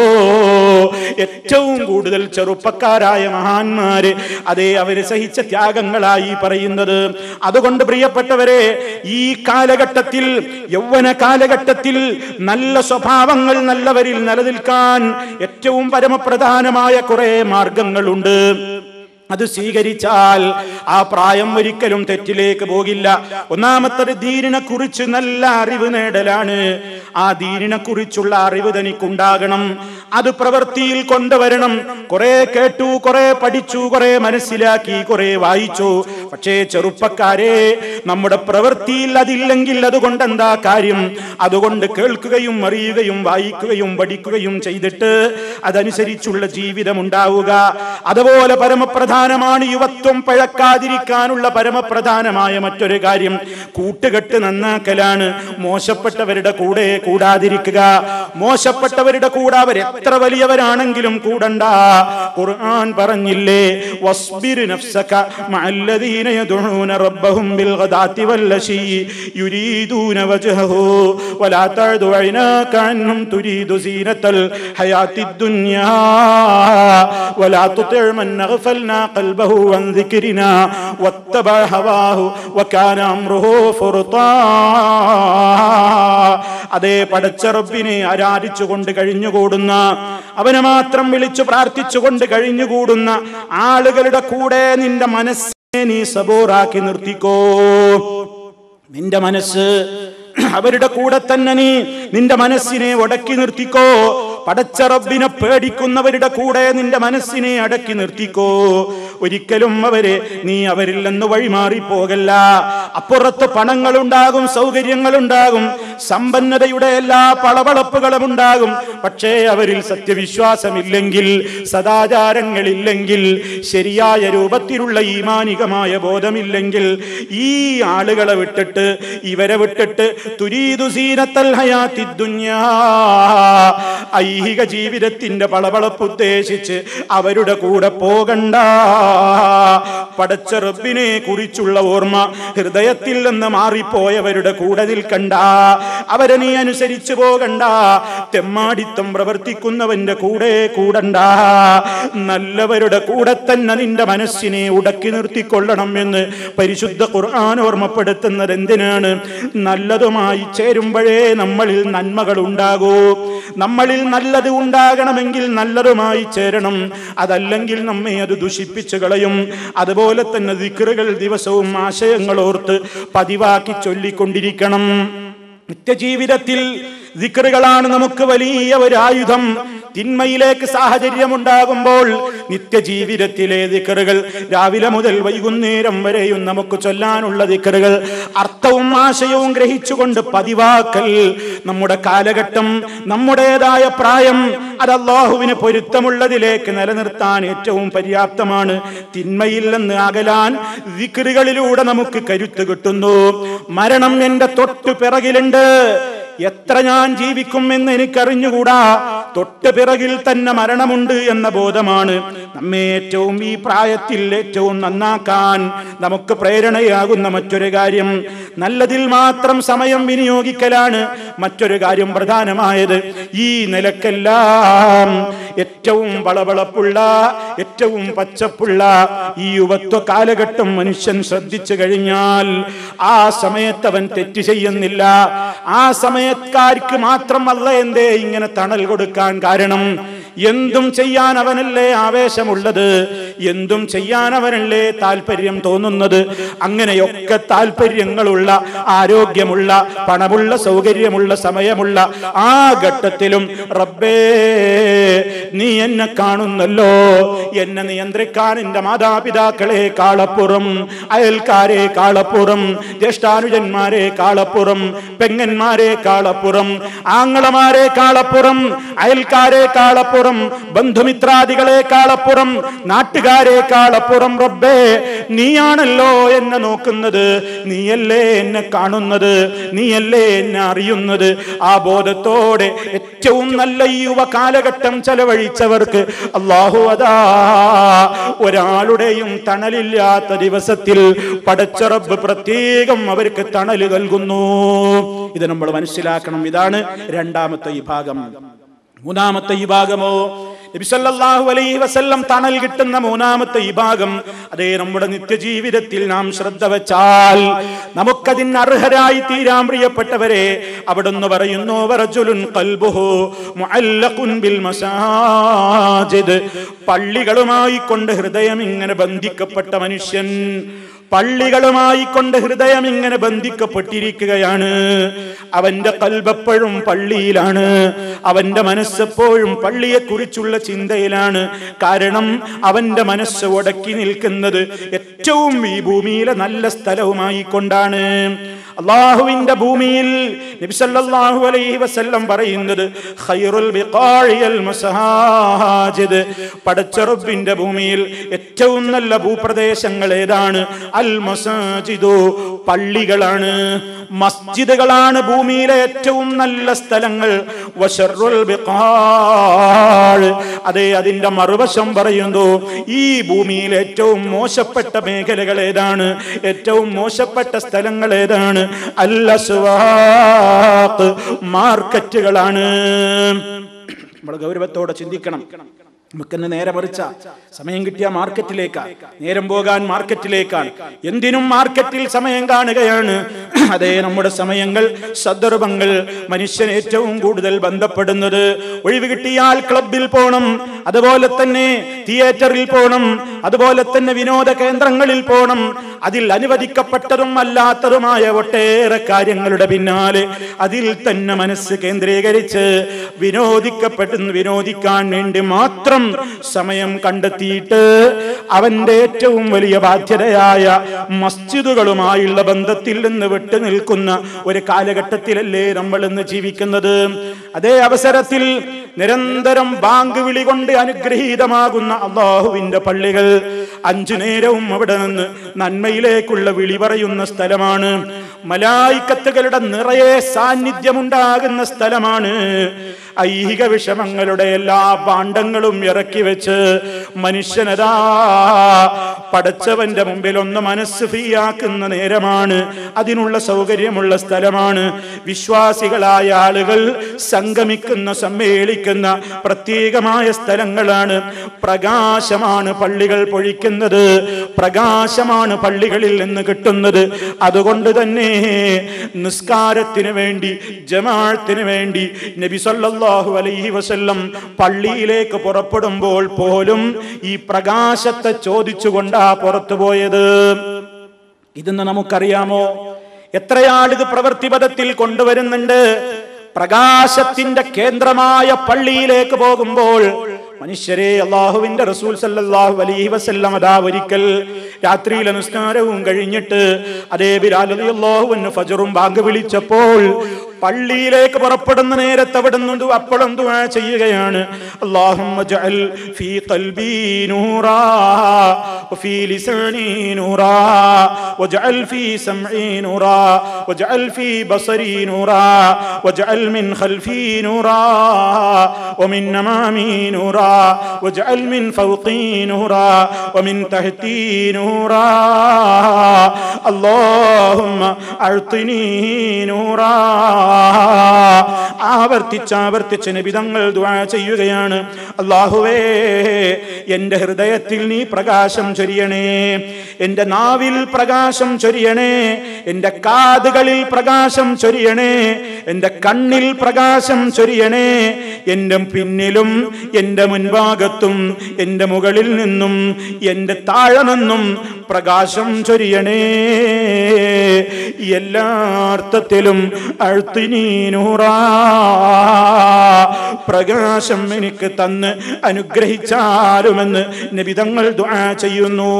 ഏറ്റവും കൂടുതൽ ചെറുപ്പക്കാരായ മഹാന്മാര് അതേ അവര് സഹിച്ച ത്യാഗങ്ങളായി പറയുന്നത് അതുകൊണ്ട് പ്രിയപ്പെട്ടവരെ ഈ കാലഘട്ടത്തിൽ യൗവന കാലഘട്ടത്തിൽ നല്ല സ്വഭാവങ്ങൾ നല്ലവരിൽ നിലനിൽക്കാൻ ഏറ്റവും പരമപ്രധാനമായ കുറെ മാർഗങ്ങളുണ്ട് അത് സ്വീകരിച്ചാൽ ആ പ്രായം ഒരിക്കലും തെറ്റിലേക്ക് പോകില്ല ഒന്നാമത്തെ ദീനിനെ കുറിച്ച് നല്ല അറിവ് നേടലാണ് ആ ദീനിനെ കുറിച്ചുള്ള അറിവ് തനിക്കുണ്ടാകണം അത് പ്രവൃത്തിയിൽ കൊണ്ടുവരണം കുറെ കേട്ടു കുറെ പഠിച്ചു കുറെ മനസ്സിലാക്കി കുറെ വായിച്ചു പക്ഷേ ചെറുപ്പക്കാരെ നമ്മുടെ പ്രവൃത്തിയിൽ അതില്ലെങ്കിൽ അതുകൊണ്ട് എന്താ കാര്യം അതുകൊണ്ട് കേൾക്കുകയും അറിയുകയും വായിക്കുകയും പഠിക്കുകയും ചെയ്തിട്ട് അതനുസരിച്ചുള്ള ജീവിതം ഉണ്ടാവുക അതുപോലെ പരമപ്രധാനമാണ് യുവത്വം പഴക്കാതിരിക്കാനുള്ള പരമപ്രധാനമായ മറ്റൊരു കാര്യം കൂട്ടുകെട്ട് നന്നാക്കലാണ് മോശപ്പെട്ടവരുടെ കൂടെ കൂടാതിരിക്കുക മോശപ്പെട്ടവരുടെ കൂടെ അവർ എത്ര വലിയവരാണെങ്കിലും കൂടണ്ട ഖുർആൻ പറഞ്ഞില്ലേ വസ്ബിർ നഫ്സക മഅല്ലദീന യദഊന റബ്ബഹും ബിൽ ഗദാത്തി വല്ലശി യുരീദൂന വജ്ഹഹു വലാ തഅദു ഐനാക അൻഹും തുരീദു സീനത്തൽ ഹയാത്തിദ് ദുനിയാ വലാ തുതിഅ മൻ അഗ്ഫൽനാ ഖൽബഹു അൻ ദിക്രിനാ വത്തബഅ ഹവാഹു വകാന അംറുഹു ഫുർത്താ അതേ പടച്ച റബ്ബിനെ ആരാധിച്ചുകൊണ്ട് കഴിഞ്ഞുകൂടുന്ന അവനെ മാത്രം വിളിച്ചു പ്രാർത്ഥിച്ചുകൊണ്ട് കഴിഞ്ഞുകൂടുന്ന ആളുകളുടെ കൂടെ നിന്റെ മനസ്സിനെ നീ സബോറാക്കി നിർത്തിക്കോ നിന്റെ മനസ്സ് അവരുടെ കൂടെ തന്നെ നീ നിന്റെ മനസ്സിനെ ഒടക്കി നിർത്തിക്കോ പടച്ച റബ്ബിനെ പേടിക്കുന്നവരുടെ കൂടെ നിന്റെ മനസ്സിനെ അടക്കി നിർത്തിക്കോ ഒരിക്കലും അവരെ നീ അവരിൽ നിന്ന് വഴിമാറി പോകല്ല അപ്പുറത്ത് പണങ്ങളുണ്ടാകും സൗകര്യങ്ങളുണ്ടാകും സമ്പന്നതയുടെ എല്ലാ പളവളപ്പുകളും ഉണ്ടാകും പക്ഷേ അവരിൽ സത്യവിശ്വാസമില്ലെങ്കിൽ സദാചാരങ്ങളില്ലെങ്കിൽ ശരിയായ രൂപത്തിലുള്ള ഈമാനികമായ ബോധമില്ലെങ്കിൽ ഈ ആളുകളെ വിട്ടിട്ട് ഇവരെ വിട്ടിട്ട് തുരീദു സീനത്തൽ ഹയാത്തി ദുന്യാ ഐഹിക ജീവിതത്തിന്റെ പളവളപ്പ് ഉദ്ദേശിച്ച് അവരുടെ കൂടെ പോകണ്ട പടച്ച റബ്ബിനെ കുറിച്ചുള്ള ഓർമ്മ ഹൃദയത്തിൽ നിന്ന് മാറിപ്പോയവരുടെ കൂടെ നിൽക്കണ്ട അവരെ നീ അനുസരിച്ചു പോകണ്ട തെമ്മാടിത്തം പ്രവർത്തിക്കുന്നവന്റെ കൂടെ കൂടണ്ട നല്ലവരുടെ കൂടെ തന്നെ നിന്റെ മനസ്സിനെ ഉടക്കി നിർത്തിക്കൊള്ളണം എന്ന് പരിശുദ്ധ ഖുർആൻ ഓർമ്മപ്പെടുത്തുന്നത് എന്തിനാണ് നല്ലതുമായി ചേരുമ്പോഴേ നമ്മളിൽ നന്മകൾ ഉണ്ടാകൂ നമ്മളിൽ നല്ലത് ഉണ്ടാകണമെങ്കിൽ നല്ലതുമായി ചേരണം അതല്ലെങ്കിൽ നമ്മെ അത് ദുഷിപ്പിച്ചു കളയും അതുപോലെ തന്നെ ദിക്റുകൾ ദിവസവും ആശയങ്ങൾ ഓർത്ത് പതിവാക്കി ചൊല്ലിക്കൊണ്ടിരിക്കണം നിത്യജീവിതത്തിൽ ദിക്റുകളാണ് നമുക്ക് വലിയ ഒരു ആയുധം തിന്മയിലേക്ക് സാഹചര്യമുണ്ടാകുമ്പോൾ നിത്യജീവിതത്തിലെ ദിക്കറുകൾ രാവിലെ മുതൽ വൈകുന്നേരം വരെയും നമുക്ക് ചൊല്ലാനുള്ള ദിക്കറുകൾ അർത്ഥവും ആശയവും ഗ്രഹിച്ചുകൊണ്ട് പതിവാക്കൽ നമ്മുടെ കാലഘട്ടം നമ്മുടേതായ പ്രായം അത് അള്ളാഹുവിന് പൊരുത്തമുള്ളതിലേക്ക് നിലനിർത്താൻ ഏറ്റവും പര്യാപ്തമാണ് തിന്മയിൽ നിന്ന് അകലാൻ ദിക്കറുകളിലൂടെ നമുക്ക് കരുത്ത് കിട്ടുന്നു മരണം എന്റെ തൊട്ടു പിറകിലുണ്ട് എത്ര ഞാൻ ജീവിക്കും എന്ന് എനിക്കറിഞ്ഞുകൂടാ തൊട്ട് പിറകിൽ തന്നെ മരണമുണ്ട് എന്ന ബോധമാണ് നമ്മെ ഏറ്റവും ഈ പ്രായത്തിൽ ഏറ്റവും നന്നാക്കാൻ നമുക്ക് പ്രേരണയാകുന്ന മറ്റൊരു കാര്യം നല്ലതിൽ മാത്രം സമയം വിനിയോഗിക്കലാണ് മറ്റൊരു കാര്യം പ്രധാനമായത് ഈ നിലക്കെല്ലാം ഏറ്റവും വളവളപ്പുള്ള ഏറ്റവും പച്ചപ്പുള്ള ഈ യുവത്വ കാലഘട്ടം മനുഷ്യൻ ശ്രദ്ധിച്ചു കഴിഞ്ഞാൽ ആ സമയത്ത് അവൻ തെറ്റ് ചെയ്യുന്നില്ല ആ സമയക്കാർക്ക് മാത്രം അല്ല എന്തേ ഇങ്ങനെ തണൽ കൊടുക്കാൻ കാരണം എന്തും ചെയ്യാൻ അവനല്ലേ ആവേശമുള്ളത് എന്തും ചെയ്യാൻ അവനല്ലേ താല്പര്യം തോന്നുന്നത് അങ്ങനെയൊക്കെ താല്പര്യങ്ങളുള്ള ആരോഗ്യമുള്ള പണമുള്ള സൗകര്യമുള്ള സമയമുള്ള ആ ഘട്ടത്തിലും റബ്ബേ നീ എന്നെ കാണുന്നല്ലോ എന്നെ നിയന്ത്രിക്കാൻ എന്റെ മാതാപിതാക്കളെ കാളപ്പുറം അയൽക്കാരെ കാളപ്പുറം ജ്യേഷ്ഠാനുജന്മാരെ കാളപ്പുറം പെങ്ങന്മാരെ കാളപ്പുറം ആങ്ങളമാരെ കാളപ്പുറം അയൽക്കാരെ കാളപ്പുറം ബന്ധുമിത്രാദികളെ കാളപ്പുറം നാട്ടുകാരെ കാളപ്പുറം റബ്ബേ നീയാണല്ലോ എന്നെ നോക്കുന്നത് നീയല്ലേ എന്നെ കാണുന്നത് നീയല്ലേ എന്നെ അറിയുന്നത് ആ ബോധത്തോടെ ഏറ്റവും നല്ല ഈ യുവ കാലഘട്ടം ചെലവഴിച്ചവർക്ക് അള്ളാഹു അതാ ഒരാളുടെയും തണലില്ലാത്ത ദിവസത്തിൽ പടച്ചറബ് പ്രത്യേകം അവർക്ക് തണല് നൽകുന്നു ഇത് നമ്മൾ മനസ്സിലാക്കണം ഇതാണ് രണ്ടാമത്തെ ഈ ഭാഗം മൂന്നാമത്തെ ഈ ഭാഗമോ നബിസല്ലാഹു അലൈഹി വസല്ലം തണൽ കിട്ടുന്ന മൂന്നാമത്തെ ഈ ഭാഗം അതേ നമ്മുടെ നിത്യജീവിതത്തിൽ നാം ശ്രദ്ധ വെച്ചാൽ നമുക്കതിന് അർഹരായി തീരാൻ പ്രിയപ്പെട്ടവരെ അവിടുന്ന് പറയുന്നു വറജുലുൻ ഖൽബുഹു മുഅല്ലഖുൻ ബിൽ മസാജിദ് പള്ളികളുമായി കൊണ്ട് ഹൃദയം ഇങ്ങനെ ബന്ധിക്കപ്പെട്ട മനുഷ്യൻ പള്ളികളുമായി കൊണ്ട് ഹൃദയം ഇങ്ങനെ ബന്ധിക്കപ്പെട്ടിരിക്കുകയാണ് അവന്റെ കൽബെപ്പോഴും പള്ളിയിലാണ് അവന്റെ മനസ്സെപ്പോഴും പള്ളിയെ കുറിച്ചുള്ള ചിന്തയിലാണ് കാരണം അവന്റെ മനസ്സ് ഉടക്കി നിൽക്കുന്നത് ഏറ്റവും ഈ ഭൂമിയിലെ നല്ല സ്ഥലവുമായി കൊണ്ടാണ് അള്ളാഹുവിന്റെ ഭൂമിയിൽ നബിസല്ലാഹു അലൈഹി വസല്ലം പറയുന്നത് ഖൈറുൽ ബിഖാഇൽ മസാജിദ് പടച്ചറബിന്റെ ഭൂമിയിൽ ഏറ്റവും നല്ല ഭൂപ്രദേശങ്ങൾ ഏതാണ് അൽ മസാജിദു പള്ളികളാണ് മസ്ജിദുകളാണ് ഭൂമിയിലെ ഏറ്റവും നല്ല സ്ഥലങ്ങൾ വശറുൽ ബിഖാഴ് അതെ അതിന്റെ മറുവശം പറയുന്നു ഈ ഭൂമിയിൽ ഏറ്റവും മോശപ്പെട്ട മേഖലകൾ ഏതാണ് ഏറ്റവും മോശപ്പെട്ട സ്ഥലങ്ങൾ ഏതാണ് അല്ലസ്വാഖ് മാർക്കറ്റുകളാണ് നമ്മൾ ഗൗരവത്തോടെ ചിന്തിക്കണം നമുക്കെന്ന് നേരെ മറിച്ച സമയം കിട്ടിയ മാർക്കറ്റിലേക്കാണ് നേരം പോകാൻ മാർക്കറ്റിലേക്കാണ് എന്തിനും മാർക്കറ്റിൽ സമയം കാണുകയാണ് അതേ നമ്മുടെ സമയങ്ങൾ സന്ദർഭങ്ങൾ മനുഷ്യൻ ഏറ്റവും കൂടുതൽ ബന്ധപ്പെടുന്നത് ഒഴിവ് കിട്ടിയാൽ ക്ലബിൽ പോകണം അതുപോലെ തന്നെ തിയേറ്ററിൽ പോകണം അതുപോലെ തന്നെ വിനോദ കേന്ദ്രങ്ങളിൽ പോകണം അതിൽ അനുവദിക്കപ്പെട്ടതും അല്ലാത്തതുമായ ഒട്ടേറെ കാര്യങ്ങളുടെ പിന്നാലെ അതിൽ തന്നെ മനസ്സ് കേന്ദ്രീകരിച്ച് വിനോദിക്കപ്പെടുന്നു വിനോദിക്കാൻ വേണ്ടി മാത്രം സമയം കണ്ടെത്തിയിട്ട് അവന്റെ ഏറ്റവും വലിയ ബാധ്യതയായ മസ്ജിദുകളുമായുള്ള ബന്ധത്തിൽ നിന്ന് വിട്ടു നിൽക്കുന്ന ഒരു കാലഘട്ടത്തിലല്ലേ നമ്മൾ ഇന്ന് ജീവിക്കുന്നത് അതേ അവസരത്തിൽ നിരന്തരം ബാങ്ക് വിളി കൊണ്ട് അനുഗ്രഹീതമാകുന്ന അള്ളാഹുവിന്റെ പള്ളികൾ അഞ്ചു നേരവും അവിടെ നിന്ന് നന്മയിലേക്കുള്ള വിളി പറയുന്ന സ്ഥലമാണ് മലായിക്കത്തുകളുടെ നിറയെ സാന്നിധ്യമുണ്ടാകുന്ന സ്ഥലമാണ് ഐഹിക വിഷമങ്ങളുടെ എല്ലാ പാണ്ഡങ്ങളും ഇറക്കി വെച്ച് മനുഷ്യനതാ പടച്ചവന്റെ മുമ്പിൽ ഒന്ന് മനസ്സ് ഫ്രീയാക്കുന്ന നേരമാണ് അതിനുള്ള സൗകര്യമുള്ള സ്ഥലമാണ് വിശ്വാസികളായ ആളുകൾ സംഗമിക്കുന്ന സമ്മേളിക്കുന്ന പ്രത്യേകമായ സ്ഥലങ്ങളാണ് പ്രകാശമാണ് പള്ളികൾ പൊഴിക്കുന്നത് പ്രകാശമാണ് പള്ളികളിൽ നിന്ന് കിട്ടുന്നത് അതുകൊണ്ട് തന്നെ നിസ്കാരത്തിന് വേണ്ടി ജമാഅത്തിന് വേണ്ടി നബി സല്ലല്ലാഹു സല്ലല്ലാഹു അലൈഹി വസല്ലം പള്ളിയിലേക്ക് പുറപ്പെടുമ്പോൾ പോലും ഈ പ്രകാശത്തെ ചോദിച്ചുകൊണ്ടാ പുറത്തു പോയത് ഇതെന്ന് നമുക്കറിയാമോ എത്രയാളിത് പ്രവൃത്തിപഥത്തിൽ കൊണ്ടുവരുന്നുണ്ട് പ്രകാശത്തിന്റെ കേന്ദ്രമായ പള്ളിയിലേക്ക് പോകുമ്പോൾ മനുഷ്യരെ അള്ളാഹുവിന്റെ റസൂൽ സല്ലല്ലാഹു അലൈഹി വസല്ലം അതാ ഒരിക്കൽ രാത്രിയിലെ നിസ്കാരവും കഴിഞ്ഞിട്ട് അതേ ബിലാൽ റളിയല്ലാഹു അൻഹു ഫജറും ബാങ്ക് വിളിച്ചപ്പോൾ പള്ളിയിലേക്ക് പുറപ്പെടുന്ന നേരത്ത് അവിടെ നിന്ന് അപ്പോഴും ദുആ ചെയ്യുകയാണ് അല്ലാഹുമ്മ ജഅൽ ഫീ ഖൽബി നൂറാ വഫീ ലിസാനി നൂറാ വജഅൽ ഫീ സംഈ നൂറാ വജഅൽ ഫീ ബസരി നൂറാ വജഅൽ മിൻ ഖൽഫി നൂറാ ومن أمامي نورا واجعل من فوقي نورا ومن تحتي نورا اللهم أعطني نورا ആവർത്തിച്ച് ആവർത്തിച്ച് നബിതങ്ങൾ ദുആ ചെയ്യുകയാണ് അള്ളാഹുവേ എന്റെ ഹൃദയത്തിൽ നീ പ്രകാശം ചൊരിയണേ എന്റെ നാവിൽ പ്രകാശം ചൊരിയണേ എന്റെ കാതുകളിൽ പ്രകാശം ചൊരിയണേ എന്റെ കണ്ണിൽ പ്രകാശം ചൊരിയണേ എന്റെ പിന്നിലും എന്റെ മുൻഭാഗത്തും എന്റെ മുകളിൽ നിന്നും എന്റെ താഴെ നിന്നും പ്രകാശം ചൊരിയണേ എല്ലാ അർത്ഥത്തിലും അഴുത്തിനീനൂറാ പ്രകാശം എനിക്ക് തന്ന് അനുഗ്രഹിച്ചാലുമെന്ന് നബിതങ്ങൾ ദുആ ചെയ്യുന്നു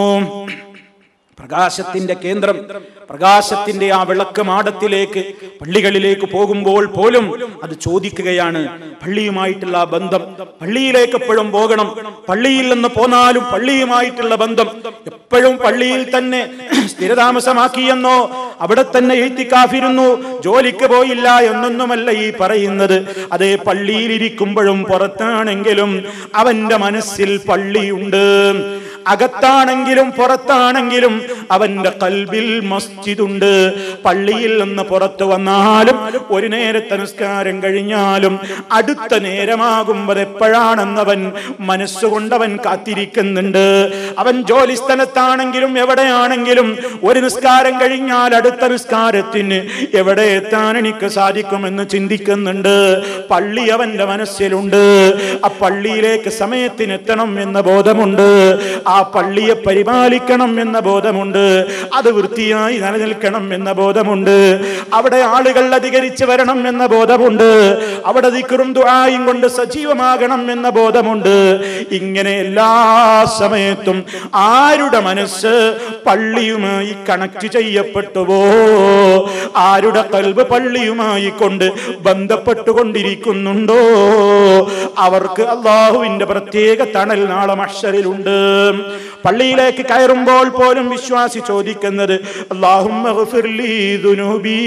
പ്രകാശത്തിന്റെ കേന്ദ്രം പ്രകാശത്തിന്റെ ആ വിളക്ക് മാടത്തിലേക്ക് പള്ളികളിലേക്ക് പോകുമ്പോൾ പോലും അത് ചോദിക്കുകയാണ് പള്ളിയുമായിട്ടുള്ള ആ ബന്ധം പള്ളിയിലേക്ക് എപ്പോഴും പോകണം പള്ളിയിൽ നിന്ന് പോന്നാലും പള്ളിയുമായിട്ടുള്ള ബന്ധം എപ്പോഴും പള്ളിയിൽ തന്നെ സ്ഥിരതാമസമാക്കിയെന്നോ അവിടെ തന്നെ എഴുത്തിക്കാഫിരുന്നു ജോലിക്ക് പോയില്ല എന്നൊന്നുമല്ല ഈ പറയുന്നത് അതേ പള്ളിയിലിരിക്കുമ്പോഴും പുറത്താണെങ്കിലും അവന്റെ മനസ്സിൽ പള്ളിയുണ്ട് അകത്താണെങ്കിലും പുറത്താണെങ്കിലും അവന്റെ കൽബിൽ മസ്ജിദുണ്ട് പള്ളിയിൽ നിന്ന് പുറത്തു വന്നാലും ഒരു നേരത്തെ നിസ്കാരം കഴിഞ്ഞാലും അടുത്ത നേരമാകുമ്പോൾ എപ്പോഴാണെന്നവൻ മനസ്സുകൊണ്ടവൻ കാത്തിരിക്കുന്നുണ്ട് അവൻ ജോലി സ്ഥലത്താണെങ്കിലും എവിടെയാണെങ്കിലും ഒരു നിസ്കാരം കഴിഞ്ഞാൽ അടുത്ത നിസ്കാരത്തിന് എവിടെ എത്താൻ എനിക്ക് സാധിക്കുമെന്ന് ചിന്തിക്കുന്നുണ്ട് പള്ളി അവന്റെ മനസ്സിലുണ്ട് ആ പള്ളിയിലേക്ക് സമയത്തിന് എത്തണം എന്ന ബോധമുണ്ട് ആ പള്ളിയെ പരിപാലിക്കണം എന്ന ബോധമുണ്ട് അത് വൃത്തിയായി നിലനിൽക്കണം എന്ന ബോധമുണ്ട് അവിടെ ആളുകൾ അധികരിച്ച് വരണം എന്ന ബോധമുണ്ട് അവിടെ ദിക്കറും ദുആയും കൊണ്ട് സജീവമാകണം എന്ന ബോധമുണ്ട് ഇങ്ങനെ എല്ലാ സമയത്തും ആരുടെ മനസ്സ് പള്ളിയുമായി കണക്ട് ചെയ്യപ്പെട്ടുവോ ആരുടെ കൽബ് പള്ളിയുമായി കൊണ്ട് ബന്ധപ്പെട്ടുകൊണ്ടിരിക്കുന്നുണ്ടോ അവർക്ക് അള്ളാഹുവിന്റെ പ്രത്യേക തണൽ നാളെ മഷറിലുണ്ട് പള്ളിയിലേക്ക് കയറുമ്പോൾ പോലും വിശ്വാസി ചോദിക്കുന്നത് അള്ളാഹുമ്മ ഗ്ഫിർ ലീ ദുനൂബി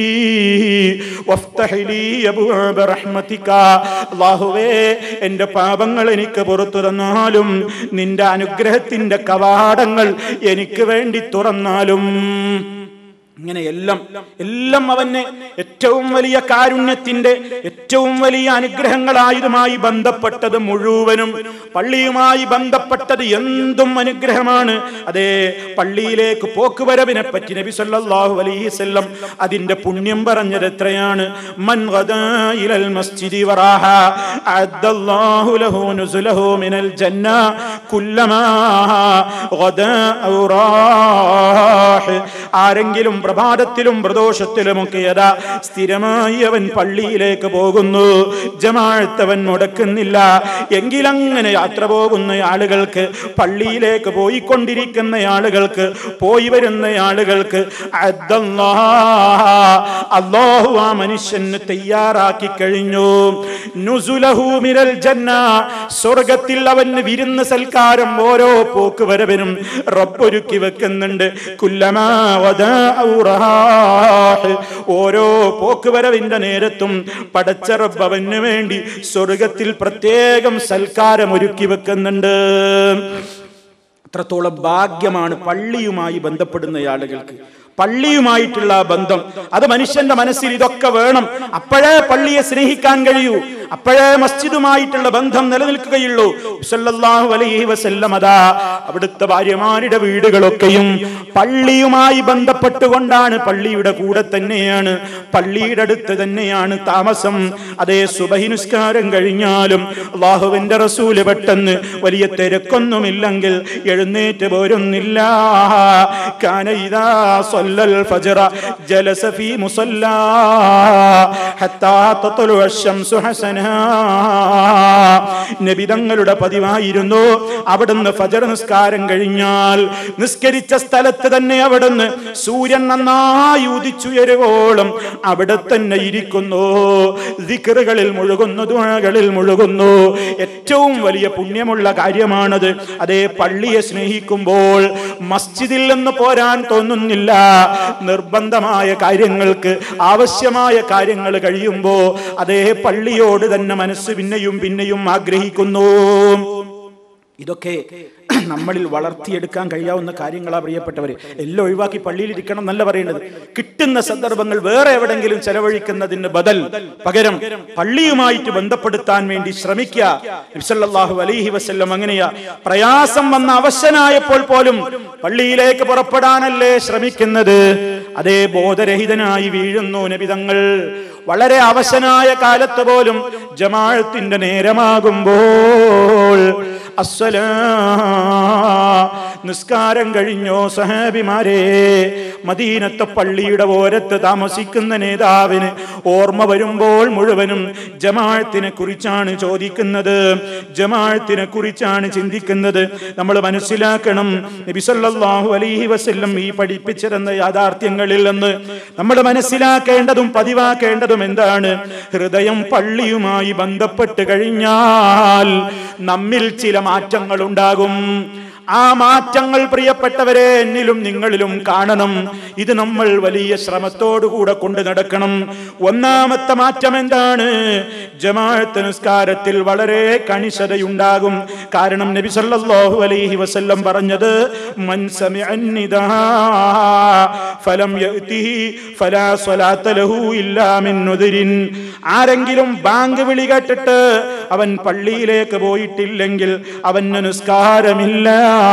വഫ്തഹ് ലീ അബ്വാബ റഹ്മതിക അള്ളാഹുവേ എൻ്റെ പാപങ്ങൾ എനിക്ക് പുറത്തു തന്നാലും നിന്റെ അനുഗ്രഹത്തിന്റെ കവാടങ്ങൾ എനിക്ക് വേണ്ടി തുറന്നാലും ഇങ്ങനെ എല്ലാം എല്ലാം അവന് ഏറ്റവും വലിയ കാരുണ്യത്തിന്റെ ഏറ്റവും വലിയ അനുഗ്രഹങ്ങളായതുമായി ബന്ധപ്പെട്ടത് മുഴുവനും പള്ളിയുമായി ബന്ധപ്പെട്ടത് എന്തും അനുഗ്രഹമാണ് അതേ പള്ളിയിലേക്ക് പോക്കുവരവിനെ പറ്റി നബി സല്ലല്ലാഹു അലൈഹി വസല്ലം അതിന്റെ പുണ്യം പറഞ്ഞത് എത്രയാണ് മൻ ഗദാ ഇലൽ മസ്ജിദി വറാഹ അദ്ദല്ലാഹു ലഹു നുസുലഹു മിനൽ ജന്ന കുല്ലമാ ഗദാ ഔ റാഹ് ആരെങ്കിലും പ്രഭാതത്തിലും പ്രദോഷത്തിലുമൊക്കെ യഥാ സ്ഥിരമായി അവൻ പള്ളിയിലേക്ക് പോകുന്നു ജമാഅത്ത് അവൻ മുടക്കുന്നില്ല എങ്കിലങ്ങനെ യാത്ര പോകുന്ന ആളുകൾക്ക് പള്ളിയിലേക്ക് പോയിക്കൊണ്ടിരിക്കുന്ന ആളുകൾക്ക് പോയി വരുന്ന ആളുകൾക്ക് അള്ളാഹു ആ മനുഷ്യന് തയ്യാറാക്കി കഴിഞ്ഞു നുസുലഹു മിനൽ ജന്ന സ്വർഗത്തിൽ അവന് വിരുന്ന് സൽക്കാരം ഓരോ പോക്ക് വരവിനും റബ്ബൊരുക്കി വെക്കുന്നുണ്ട് കുല്ലമാ വദാ ഔറാഹ്. ഓരോ പോക്കുവരവിന്റെ നേരത്തും പടച്ച റബ്ബ് അവന് വേണ്ടി സ്വർഗത്തിൽ പ്രത്യേകം സൽക്കാരം ഒരുക്കി വെക്കുന്നുണ്ട് അത്രത്തോളം ഭാഗ്യമാണ് പള്ളിയുമായി ബന്ധപ്പെടുന്ന ആളുകൾക്ക് പള്ളിയുമായിട്ടുള്ള ആ ബന്ധം അത് മനുഷ്യന്റെ മനസ്സിൽ ഇതൊക്കെ വേണം അപ്പോഴേ പള്ളിയെ സ്നേഹിക്കാൻ കഴിയൂ അപ്പോഴേ മസ്ജിദുമായിട്ടുള്ള ബന്ധം നിലനിൽക്കുകയുള്ളൂ സല്ലല്ലാഹു അലൈഹി വസല്ലം അതാ അവിടുത്തെ ഭാര്യമാരുടെ വീടുകളൊക്കെയും പള്ളിയുമായി ബന്ധപ്പെട്ടുകൊണ്ടാണ് പള്ളിയുടെ കൂടെ തന്നെയാണ് പള്ളിയുടെ അടുത്ത് തന്നെയാണ് താമസം അതേ സുബഹി നിസ്കാരം കഴിഞ്ഞാലും അള്ളാഹുവിന്റെ റസൂല് പെട്ടെന്ന് വലിയ തിരക്കൊന്നുമില്ലെങ്കിൽ എഴുന്നേറ്റ് പോരുന്നില്ല കാന ഇദാ സ്വല്ലൽ ഫജ്റ ജലസ ഫീ മുസല്ലാ ഹത്താ തത്ലുഅ അശംസു ഹസനാ നബി തങ്ങളുടെ പതിവായിരുന്നു അവിടുന്ന് ഫജർ നിസ്കാരം കഴിഞ്ഞാൽ നിസ്കരിച്ച സ്ഥലത്ത് തന്നെ അവിടുന്ന് സൂര്യൻ നന്നായി ഉദിച്ചുയരുവോളം അവിടെ തന്നെ ഇരിക്കുന്നു ദിക്കറുകളിൽ മുഴുകുന്നു ദുഴകളിൽ മുഴുകുന്നു ഏറ്റവും വലിയ പുണ്യമുള്ള കാര്യമാണത് അതേ പള്ളിയെ സ്നേഹിക്കുമ്പോൾ മസ്ജിദിൽ നിന്ന് പോരാൻ തോന്നുന്നില്ല നിർബന്ധമായ കാര്യങ്ങൾക്ക് ആവശ്യമായ കാര്യങ്ങൾ കഴിയുമ്പോ അതേ പള്ളിയോട് തന്നെ മനസ്സ് പിന്നെയും പിന്നെയും ആഗ്രഹിക്കുന്നു ഇതൊക്കെ നമ്മളിൽ വളർത്തിയെടുക്കാൻ കഴിയാവുന്ന കാര്യങ്ങളാ പ്രിയപ്പെട്ടവര് എല്ലാം ഒഴിവാക്കി പള്ളിയിൽ ഇരിക്കണം എന്നല്ല പറയുന്നത് കിട്ടുന്ന സന്ദർഭങ്ങൾ വേറെ എവിടെങ്കിലും ചെലവഴിക്കുന്നതിന് ബദൽ പകരം പള്ളിയുമായിട്ട് ബന്ധപ്പെടുത്താൻ വേണ്ടി ശ്രമിക്കുക നബിസല്ലല്ലാഹു അലൈഹി വസല്ലം അങ്ങനെയാ പ്രയാസം വന്ന അവശനായപ്പോൾ പോലും പള്ളിയിലേക്ക് പുറപ്പെടാനല്ലേ ശ്രമിക്കുന്നത് അതേ ബോധരഹിതനായി വീഴുന്നു നബിതങ്ങൾ വളരെ അവശനായ കാലത്ത് പോലും ജമാഴത്തിന്റെ നേരമാകുമ്പോൾ അസ്സലാ നിസ്കാരം കഴിഞ്ഞോ സഹാബിമാരെ മദീനത്തെ പള്ളിയുടെ ഓരത്ത് താമസിക്കുന്ന നേതാവിന് ഓർമ്മ വരുമ്പോൾ മുഴുവനും ജമാഴത്തിനെ കുറിച്ചാണ് ചോദിക്കുന്നത് ജമാഴത്തിനെ കുറിച്ചാണ് ചിന്തിക്കുന്നത് നമ്മൾ മനസ്സിലാക്കണം നബി സല്ലല്ലാഹു അലൈഹി വസല്ലം ഈ പഠിപ്പിച്ചിരുന്ന യാഥാർത്ഥ്യങ്ങളിൽ നിന്ന് നമ്മൾ മനസ്സിലാക്കേണ്ടതും പതിവാക്കേണ്ടതും എന്താണ് ഹൃദയം പള്ളിയുമായി ബന്ധപ്പെട്ട് കഴിഞ്ഞാൽ നമ്മിൽ ചില മാറ്റങ്ങൾ ഉണ്ടാകും ആ മാറ്റങ്ങൾ പ്രിയപ്പെട്ടവരെ എന്നിലും നിങ്ങളിലും കാണണം ഇത് നമ്മൾ വലിയ ശ്രമത്തോടുകൂടെ കൊണ്ടു നടക്കണം ഒന്നാമത്തെ മാറ്റം എന്താണ് ജമാഅത്ത് നിസ്കാരത്തിൽ വളരെ കണിശതയുണ്ടാകും കാരണം നബി സല്ലല്ലാഹു അലൈഹി വസല്ലം പറഞ്ഞത് മൻ സമിഅൻ നിദാ ഫലം യഅതിഹി ഫലാ സ്വലാത്ത ലഹു ഇല്ലാ മിൻ നുദ്രിൻ ആരെങ്കിലും ബാങ്ക് വിളി കേട്ടിട്ട് അവൻ പള്ളിയിലേക്ക് പോയിട്ടില്ലെങ്കിൽ അവന് നിസ്കാരമില്ല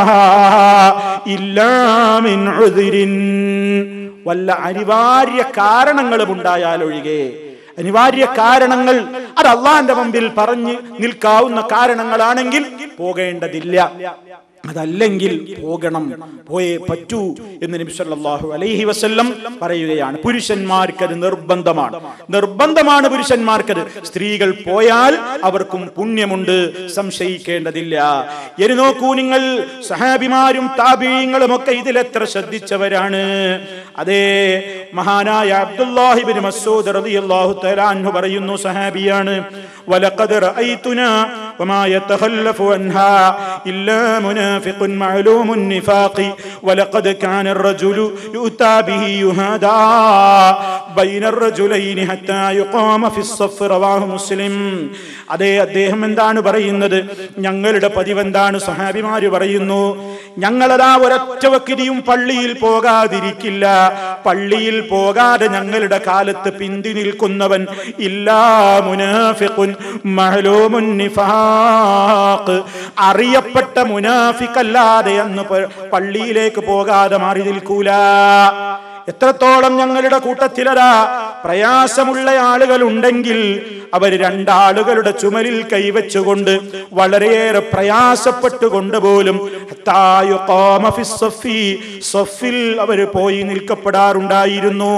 ഇല്ലാമിൻ ഉദ്രിൻ വല്ല അനിവാര്യ കാരണങ്ങളും ഉണ്ടായാലൊഴികെ അനിവാര്യ കാരണങ്ങൾ അത് അള്ളാന്റെ മുമ്പിൽ പറഞ്ഞ് നിൽക്കാവുന്ന കാരണങ്ങളാണെങ്കിൽ പോകേണ്ടതില്ല അതല്ലെങ്കിൽ പോകണം പോയേ പറ്റൂ എന്ന് നബി സല്ലല്ലാഹു അലൈഹി വസല്ലം പറയുകയാണ് പുരുഷന്മാർക്ക് അത് നിർബന്ധമാണ് നിർബന്ധമാണ് പുരുഷന്മാർക്കത് സ്ത്രീകൾ പോയാൽ അവർക്കും പുണ്യമുണ്ട് സംശയിക്കേണ്ടതില്ല ഇനി നോക്കൂ നിങ്ങൾ സഹാബിമാരും താപീയങ്ങളും ഒക്കെ ഇതിലെത്ര ശ്രദ്ധിച്ചവരാണ് അതേ മഹാനായ അബ്ദുല്ലാഹിബിൻ മസൂദ് റളിയല്ലാഹു തആല അൻഹു പറയുന്നു സഹാബിയാണ് ولقد رأيتنا وما يتخلف عنها إلا منافق معلوم النفاق ولقد كان الرجل يؤتى به يهادى بين الرجلين حتى يقام في الصف رواه مسلم അതേ അദ്ദേഹം എന്താണ് പറയുന്നത് ഞങ്ങളുടെ പതിവ് എന്താണ് സഹാബിമാര് പറയുന്നു ഞങ്ങളതാ ഒരൊറ്റ വക്കിരിയും പള്ളിയിൽ പോകാതിരിക്കില്ല പള്ളിയിൽ പോകാതെ ഞങ്ങളുടെ കാലത്ത് പിന്തി നിൽക്കുന്നവൻ ഇല്ലാ മുനാഫിഖുൻ മഹലൂമുൻ നിഫാഖ് അറിയപ്പെട്ട മുനാഫിക്കല്ലാതെ അന്ന് പ- പള്ളിയിലേക്ക് പോകാതെ മാറി നിൽക്കൂല എത്രത്തോളം ഞങ്ങളുടെ കൂട്ടത്തിലതാ പ്രയാസമുള്ള ആളുകൾ ഉണ്ടെങ്കിൽ അവർ രണ്ടാളുകളുടെ ചുമലിൽ കൈവച്ചുകൊണ്ട് വളരെയേറെ പ്രയാസപ്പെട്ടുകൊണ്ട് പോലും ഹത്താ യുഖാമ ഫി സ്സഫി, സ്സഫിൽ അവർ പോയി നിൽക്കപ്പെടാറുണ്ടായിരുന്നു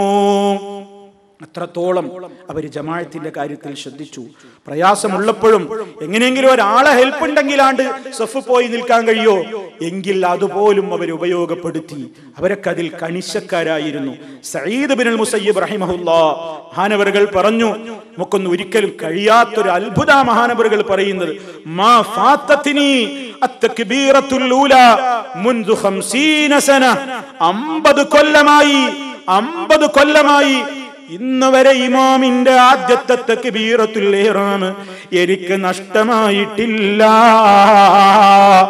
അത്രത്തോളം അവർ ജമാഴത്തിന്റെ കാര്യത്തിൽ ശ്രദ്ധിച്ചു പ്രയാസമുള്ളപ്പോഴും എങ്ങനെയെങ്കിലും ഒരാളെ ഹെൽപ്പ് ഉണ്ടെങ്കിലാണ്ട് സഫ് പോയി നിൽക്കാൻ കഴിയോ എങ്കിൽ അതുപോലും അവർ ഉപയോഗപ്പെടുത്തി അവരൊക്കെ അതിൽ കണിശക്കാരായിരുന്നു സയ്യിദ് ബിൻ മുസയ്യിബ് റഹിമഹുല്ലാ മഹാനവറുകൾ പറഞ്ഞു നമുക്കൊന്നും ഒരിക്കലും കഴിയാത്തൊരു അത്ഭുത മഹാനവറുകൾ പറയുന്നത് മാ ഫാത്തത്തിനി അത്തക്ബീറത്തുൽ ഊല മുൻദു ഖംസീന സന 50 കൊല്ലമായി 50 കൊല്ലമായി ഇന്ന് വരെ ഇമാമിന്റെ ആദ്യത്തെ തക്ബീറത്തുൽ ഇഹ്റാം എനിക്ക് നഷ്ടമായിട്ടില്ല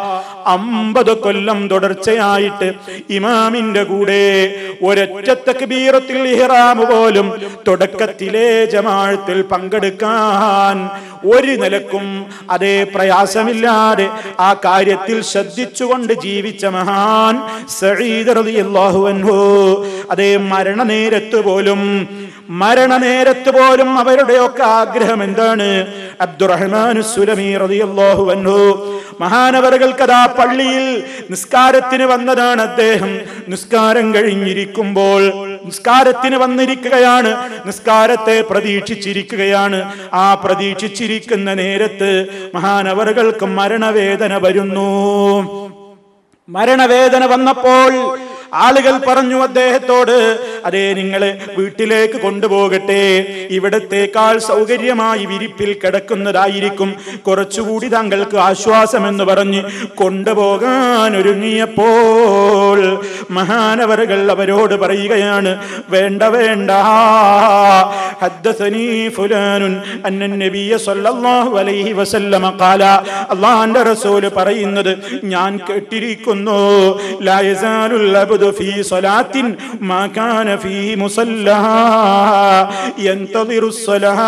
അമ്പത് കൊല്ലം തുടർച്ചയായിട്ട് ഇമാമിന്റെ കൂടെ ഒരൊറ്റ തക്ബീറത്തിൽ ഇഹ്റാം പോലും തുടക്കത്തിലെ ജമാഅത്തിൽ പങ്കെടുക്കാൻ ഒരു നിലക്കും അതേ പ്രയാസമില്ലാതെ ആ കാര്യത്തിൽ ശ്രദ്ധിച്ചുകൊണ്ട് ജീവിച്ച മഹാൻ സഈദ് റളിയല്ലാഹു അൻഹു അതേ മരണനേരത്ത് പോലും മരണനേരത്ത് പോലും അവരുടെയൊക്കെ ആഗ്രഹം എന്താണ് അബ്ദുറഹ്മാൻ സുലമി റളിയല്ലാഹു അൻഹു മഹാനവറുകൾക്കതാ പള്ളിയിൽ നിസ്കാരത്തിന് വന്നതാണ് അദ്ദേഹം നിസ്കാരം കഴിഞ്ഞിരിക്കുമ്പോൾ നിസ്കാരത്തിന് വന്നിരിക്കുകയാണ് നിസ്കാരത്തെ പ്രതീക്ഷിച്ചിരിക്കുകയാണ് ആ പ്രതീക്ഷിച്ചിരിക്കുന്ന നേരത്ത് മഹാനവറുകൾക്ക് മരണവേദന വരുന്നു മരണവേദന വന്നപ്പോൾ ആളുകൾ പറഞ്ഞു അദ്ദേഹത്തോട് അതേ നിങ്ങളെ വീട്ടിലേക്ക് കൊണ്ടുപോകട്ടെ ഇവിടത്തേക്കാൾ സൗകര്യമായി വിരിപ്പിൽ കിടക്കുന്നതായിരിക്കും കുറച്ചുകൂടി താങ്കൾക്ക് ആശ്വാസമെന്ന് പറഞ്ഞ് കൊണ്ടുപോകാൻ ഒരുങ്ങിയപ്പോൾ മഹാനവറുകൾ അവരോട് പറയുകയാണ് വേണ്ട വേണ്ട ഹദ്ദസനീ ഫുലാനുൻ അന്നൻ നബിയ സല്ലല്ലാഹു അലൈഹി വസല്ലമ ഖാല അല്ലാഹുവിന്റെ റസൂൽ പറയുന്നത് ഞാൻ കേട്ടിരിക്കുന്നു ലാ യസാലുൽ അബ്ദു ഫീ സ്വലാത്തിൻ മാ കാന ഫീ മുസല്ലഹ യന്തദിറു സ്വലഹ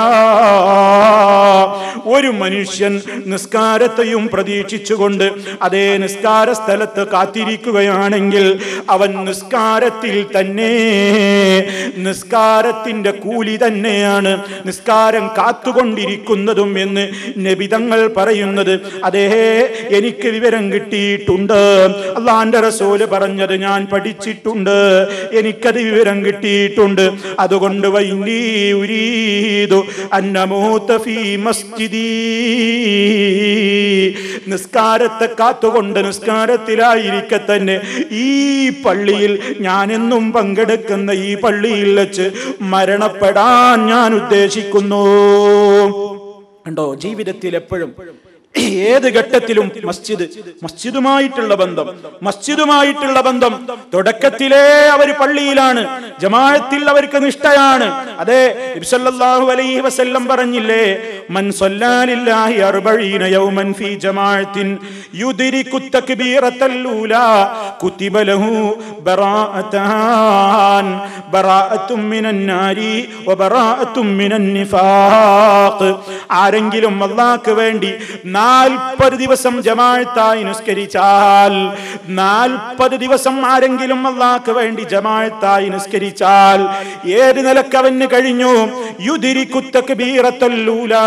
ഒരു മനുഷ്യൻ നിസ്കാരത്തെയും പ്രതീക്ഷിച്ചുകൊണ്ട് അതേ നിസ്കാര സ്ഥലത്ത് കാത്തിരിക്കുകയാണെങ്കിൽ അവൻ നിസ്കാരത്തിൽ തന്നെ നിസ്കാരത്തിന്റെ കൂലി തന്നെയാണ് നിസ്കാരം കാത്തുകൊണ്ടിരിക്കുന്നതും എന്ന് നബിതങ്ങൾ പറയുന്നത് അതേ എനിക്ക് വിവരം കിട്ടിയിട്ടുണ്ട് അള്ളാന്റെ റസൂല് പറഞ്ഞത് ഞാൻ പഠിച്ചിട്ടുണ്ട് എനിക്കത് വിവരം കിട്ടിയിട്ടുണ്ട് അതുകൊണ്ട് വൈന്ദീ ഉരീതു അന്നമൂത്ത ഫീ മസ്ജിദീ നിസ്കാരത്തെ കാത്തുകൊണ്ട് നിസ്കാരത്തിലായിരിക്കെ തന്നെ ഈ പള്ളിയിൽ ഞാനെന്നും പങ്കെടുക്കുന്ന ഈ പള്ളിയിൽ വെച്ച് മരണപ്പെടാൻ ഞാൻ ഉദ്ദേശിക്കുന്നു കണ്ടോ ജീവിതത്തിൽ എപ്പോഴും ഏത് ഘട്ടത്തിലും മസ്ജിദ് മസ്ജിദുമായിട്ടുള്ള ബന്ധം മസ്ജിദുമായിട്ടുള്ള ബന്ധം തുടക്കത്തിലേ അവർ പള്ളിയിലാണ് ജമാഅത്തിൽ അവർക്ക് നിഷ്ഠയാണ് അതെ നബിസല്ലല്ലാഹു അലൈഹി വസല്ലം പറഞ്ഞില്ലേ മൻ സല്ലല്ലാഹി അർബഈന യൗമൻ ഫീ ജമാഅത്തിൻ യുദ്രികു തക്ബീറത്തൽ ഊലാ കുതിബ ലഹു ബറാഅതാൻ ബറാഅത്തും മിനൻ നാരി വബറാഅത്തും മിനൻ നിഫാഖ് ആരെങ്കിലും അല്ലാഹ്ക്ക് വേണ്ടി നാൽപ്പത് ദിവസം ജമാഅത്തായി നിസ്കരിച്ചാൽ നാൽപ്പത് ദിവസം ആരെങ്കിലും അള്ളാഹ്ക്ക് വേണ്ടി ജമാഅത്തായി നിസ്കരിച്ചാൽ ഏത് നിലക്ക് അവന് കഴിഞ്ഞു യുദിരിക്കുത്തക്ബീറത്തല്ലൂല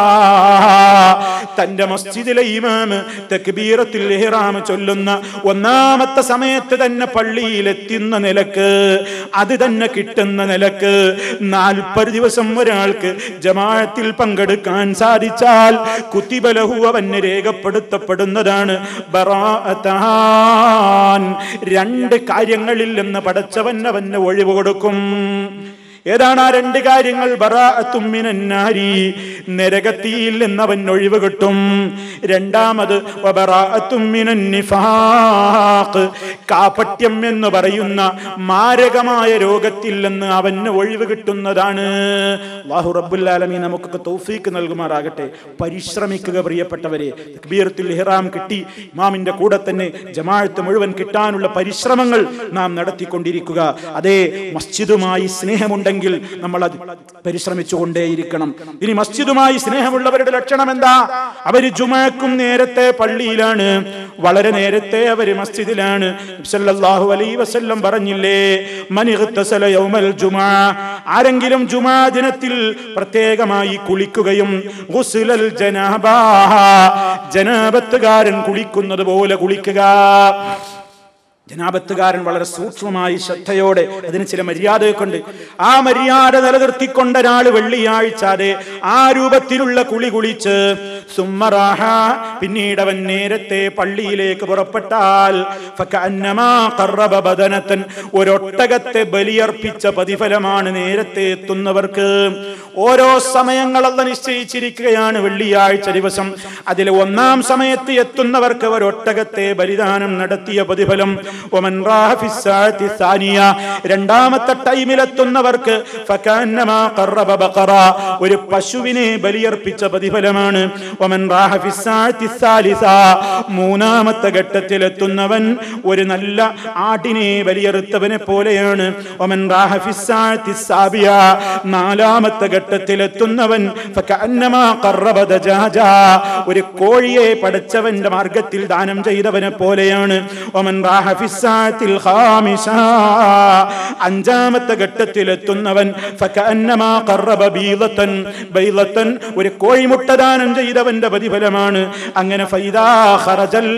തന്റെ മസ്ജിദിലെ ഇമാമ് തക്ബീറത്തിൽ ഇഹ്റാം ചൊല്ലുന്ന ഒന്നാമത്തെ സമയത്ത് തന്നെ പള്ളിയിൽ എത്തുന്ന നിലക്ക് അത് തന്നെ കിട്ടുന്ന നിലക്ക് നാൽപ്പത് ദിവസം ഒരാൾക്ക് ജമാഅത്തിൽ പങ്കെടുക്കാൻ സാധിച്ചാൽ കുത്തിബലഹു അവന് രേഖപ്പെടുത്തപ്പെടുന്നതാണ് ബറാഅത്താൻ രണ്ട് കാര്യങ്ങളിൽ നിന്ന് പടച്ചവൻ അവന് ഒഴിവ് കൊടുക്കും ഏതാണ് ആ രണ്ട് കാര്യങ്ങൾ ബറാഅത്തുമ്മിനന്നാരി നരകത്തിയിൽ നിന്ന് അവൻ ഒഴിവ് കിട്ടും രണ്ടാമത് വബറാഅത്തുമ്മിനൻ നിഫാഖ് കാപട്യം എന്ന് പറയുന്ന മാരകമായ രോഗത്തിൽ നിന്ന് അവന് ഒഴിവ് കിട്ടുന്നതാണ് അല്ലാഹു റബ്ബുൽ ആലമീൻ നമുക്കൊക്കെ തൗഫീക്ക് നൽകുമാറാകട്ടെ പരിശ്രമിക്കുക പ്രിയപ്പെട്ടവരെ തക്ബീറത്തുൽ ഇഹ്റാം കിട്ടി ഇമാമിന്റെ കൂടെ തന്നെ ജമാഅത്ത് മുഴുവൻ കിട്ടാനുള്ള പരിശ്രമങ്ങൾ നാം നടത്തിക്കൊണ്ടിരിക്കുക അതേ മസ്ജിദുമായി സ്നേഹമുണ്ടെങ്കിൽ നമ്മൾ അത് പരിശ്രമിച്ചുകൊണ്ടേയിരിക്കണം ഇനി മസ്ജിദുമായി സ്നേഹമുള്ളവരുടെ ലക്ഷണം എന്താ അവര് ജുമാക്കും നേരത്തെ പള്ളിയിലാണ് വളരെ നേരത്തെ അവര് മസ്ജിദിലാണ് സല്ലല്ലാഹു അലൈഹി വസല്ലം പറഞ്ഞില്ലേ മൻ ഇഗ്തസല യൗമൽ ജുമാ ആരെങ്കിലും ജുമാ ദിനത്തിൽ പ്രത്യേകമായി കുളിക്കുകയും ഗുസ്ലൽ ജനാബ ജനാബത്തുകാരൻ കുളിക്കുന്നത് പോലെ കുളിക്കുക ജനാപത്തുകാരൻ വളരെ സൂക്ഷ്മമായി ശ്രദ്ധയോടെ അതിന് ചില മര്യാദയൊക്കെ ഉണ്ട് ആ മര്യാദ നിലനിർത്തിക്കൊണ്ട ഒരാൾ വെള്ളിയാഴ്ച അതെ ആ രൂപത്തിലുള്ള കുളി കുളിച്ച് സുമ്മറാഹ പിന്നീട് അവൻ നേരത്തെ പള്ളിയിലേക്ക് പുറപ്പെട്ടാൽ ഫകഅന്നമാ ഖറബ ബദനത്തൻ ഒരൊട്ടകത്തെ ബലിയർപ്പിച്ച പ്രതിഫലമാണ് നേരത്തെ എത്തുന്നവർക്ക് ഓരോ സമയങ്ങളല്ല നിശ്ചയിച്ചിരിക്കുകയാണ് വെള്ളിയാഴ്ച ദിവസം അതിൽ ഒന്നാം സമയത്ത് എത്തുന്നവർക്ക് ഒരു ഒട്ടകത്തെ ബലിദാനം നടത്തിയ പ്രതിഫലം ഒമൻ റാഹ ഫിസ്സാഅത്തി സാനിയ. രണ്ടാമത്തെ ടൈമിലെത്തുന്നവർക്ക് ഫകഅന്നമാ ഖറബ ബഖറ. ഒരു പശുവിനെ ബലിയർപ്പിച്ച പ്രതിഫലമാണ് ഒമൻ റാഹ ഫിസ്സാഅത്തി സാലിസ. മൂന്നാമത്തെ ഘട്ടത്തിലെത്തുന്നവൻ ഒരു നല്ല ആടിനെ ബലിയറുത്തവനെ പോലെയാണ് ഒമൻ റാഹ ഫിസ്സാഅത്തി സാബിയ. നാലാമത്തെ ഘട്ടത്തിലെത്തുന്നവൻ ഫകഅന്നമാ ഖറബ ദജാജ. ഒരു കോഴിയെ പടച്ചവന്റെ മാർഗത്തിൽ ദാനം ചെയ്തവനെ പോലെയാണ് ഒമൻ റാഹ ഫിസ്സാഅത്തിൽ ഖാമിസ. അഞ്ചാമത്തെ ഘട്ടത്തിലെത്തുന്നവൻ ഫകഅന്നമാ ഖറബ ബീളത്തൻ ബൈളത്തൻ ഒരു കോഴിമുട്ട ദാനം ചെയ്തവന്റെ പ്രതിഫലമാണ് അങ്ങനെ ഫൈദാ ഖറജൽ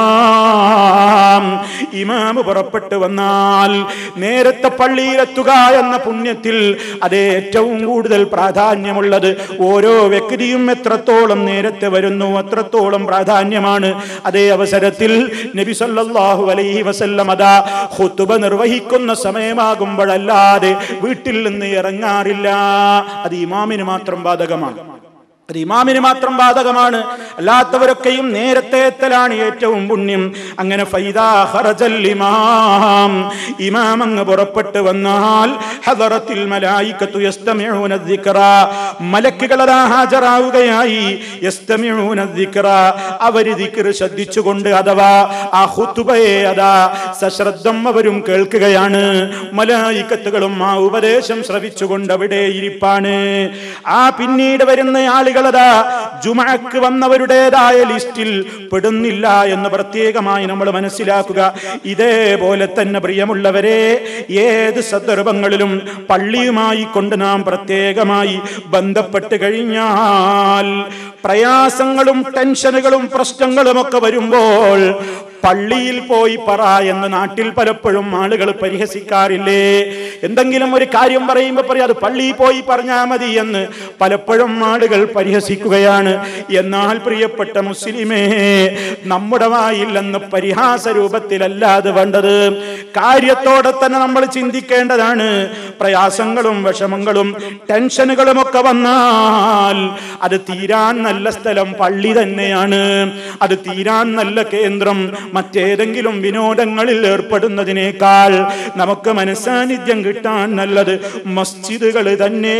ഇമാം ഇമാം പുറപ്പെട്ടു വന്നാൽ നേരത്തെ പള്ളിയിലെത്തുക എന്ന പുണ്യത്തിൽ അതേ ഏറ്റവും കൂടുതൽ പ്രാധാന്യമുള്ളത് ഓരോ വ്യക്തിയും എത്രത്തോളം നേരത്തെ വരുന്നു അത്രത്തോളം പ്രാധാന്യമാണ് അതേ അവസരത്തിൽ നബി സല്ലല്ലാഹു അലൈഹി വസല്ലം അതാ ഖുതുബ നിർവഹിക്കുന്ന സമയമാകുമ്പോഴല്ലാതെ വീട്ടിൽ നിന്ന് ഇറങ്ങാറില്ല അത് ഇമാമിന് മാത്രം ബാധകമാണ് അത് ഇമാമിന് മാത്രം ബാധകമാണ് അല്ലാത്തവരൊക്കെയും നേരത്തെ എത്തലാണ് ഏറ്റവും പുണ്യം അങ്ങനെ ഫൈദാ ഖറജൽ ഇമാം ഇമാം അങ്ങ് പുറപ്പെട്ട് വന്നാൽ ഹദറത്തിൽ മലായികത്തു യസ്തമിഊന ദിക്റ മലക്കുകൾ അതാ ഹാജരാവുകയായി യസ്തമിഊന ദിക്റ അവര് ദിക്ർ ശ്രദ്ധിച്ചുകൊണ്ട് അഥവാ ആ ഖുതുബയെ അതാ സശ്രദ്ധം അവരും കേൾക്കുകയാണ് മലായിക്കത്തുകളും ആ ഉപദേശം ശ്രവിച്ചുകൊണ്ട് അവിടെ ഇരിപ്പാണ് ആ പിന്നീട് വരുന്ന ആളുകൾ അതാ ജുമഅക്ക് വന്നവരുടേതായ ലിസ്റ്റിൽ പെടുന്നില്ല എന്ന് പ്രത്യേകമായി നമ്മൾ മനസ്സിലാക്കുക ഇതേപോലെ തന്നെ പ്രിയമുള്ളവരെ ഏത് സന്ദർഭങ്ങളിലും പള്ളിയുമായി കൊണ്ട് നാം പ്രത്യേകമായി ബന്ധപ്പെട്ട് കഴിഞ്ഞാൽ പ്രയാസങ്ങളും ടെൻഷനുകളും പ്രശ്നങ്ങളും ഒക്കെ വരുമ്പോൾ പള്ളിയിൽ പോയി പറ എന്ന് നാട്ടിൽ പലപ്പോഴും ആളുകൾ പരിഹസിക്കാറില്ലേ എന്തെങ്കിലും ഒരു കാര്യം പറയുമ്പോൾ പറയും അത് പള്ളിയിൽ പോയി പറഞ്ഞാൽ മതി എന്ന് പലപ്പോഴും ആളുകൾ പരിഹസിക്കുകയാണ് എന്നാൽ പ്രിയപ്പെട്ട മുസ്ലിമേ നമ്മുടെ വായില്ലെന്ന് പരിഹാസ രൂപത്തിലല്ലാതെ വേണ്ടത് കാര്യത്തോടെ തന്നെ നമ്മൾ ചിന്തിക്കേണ്ടതാണ് പ്രയാസങ്ങളും വിഷമങ്ങളും ടെൻഷനുകളും ഒക്കെ വന്നാൽ അത് തീരാൻ നല്ല സ്ഥലം പള്ളി തന്നെയാണ് അത് തീരാൻ നല്ല കേന്ദ്രം മറ്റേതെങ്കിലും വിനോദങ്ങളിൽ ഏർപ്പെടുന്നതിനേക്കാൾ നമുക്ക് മനസാന്നിധ്യം കിട്ടാൻ നല്ലത് മസ്ജിദുകൾ തന്നെ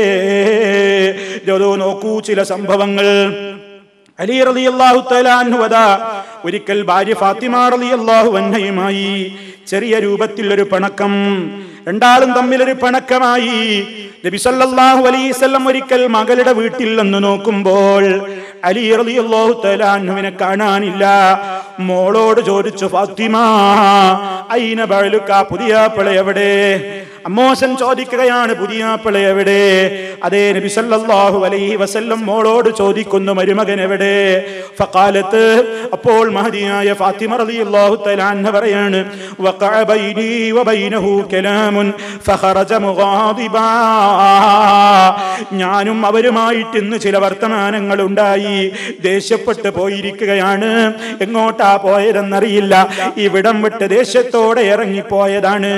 ഇതോ നോക്കൂ ചില സംഭവങ്ങൾ അലി റളിയല്ലാഹു തആല അൻഹു അതാ ഒരിക്കൽ ഭാര്യ ഫാത്തിമ റളിയല്ലാഹു അൻഹയുമായി ചെറിയ രൂപത്തിൽ ഒരു പിണക്കം രണ്ടാളും തമ്മിൽ ഒരു പിണക്കമായി നബി സല്ലല്ലാഹു അലൈഹി വസല്ലം ഒരിക്കൽ മകളുടെ വീട്ടിൽ നിന്ന് നോക്കുമ്പോൾ അലി റളിയല്ലാഹു തആല അൻഹുവിനെ കാണാനില്ല മോളോട് ചോദിച്ചു ഫാത്തിമ ഐന ബഅലുക പുതിയ പിള എവിടെ അമ്മോശൻ ചോദിക്കുകയാണ് പുതിയ പിള എവിടെ അതേ നബി സല്ലല്ലാഹു അലൈഹി വസല്ലം മോളോട് ചോദിക്കുന്നു മരുമകൻ എവിടെ ഫഖാലത്ത് അപ്പോൾ മഹദിയായ ഫാത്തിമ റളിയല്ലാഹു തആല അൻഹ പറയാണ് വഖഅ ബൈനി വബൈനഹു കലാമുൻ ഫഖറജ മുഗാദിബാ ഞാനും അവരുമായിട്ട് ഇന്ന് ചില വർത്തമാനങ്ങൾ ഉണ്ടായി ദേഷ്യപ്പെട്ട് പോയിരിക്കുകയാണ് എങ്ങോട്ടാ പോയതെന്നറിയില്ല ഇവിടം വിട്ട് ദേഷ്യത്തോടെ ഇറങ്ങിപ്പോയതാണ്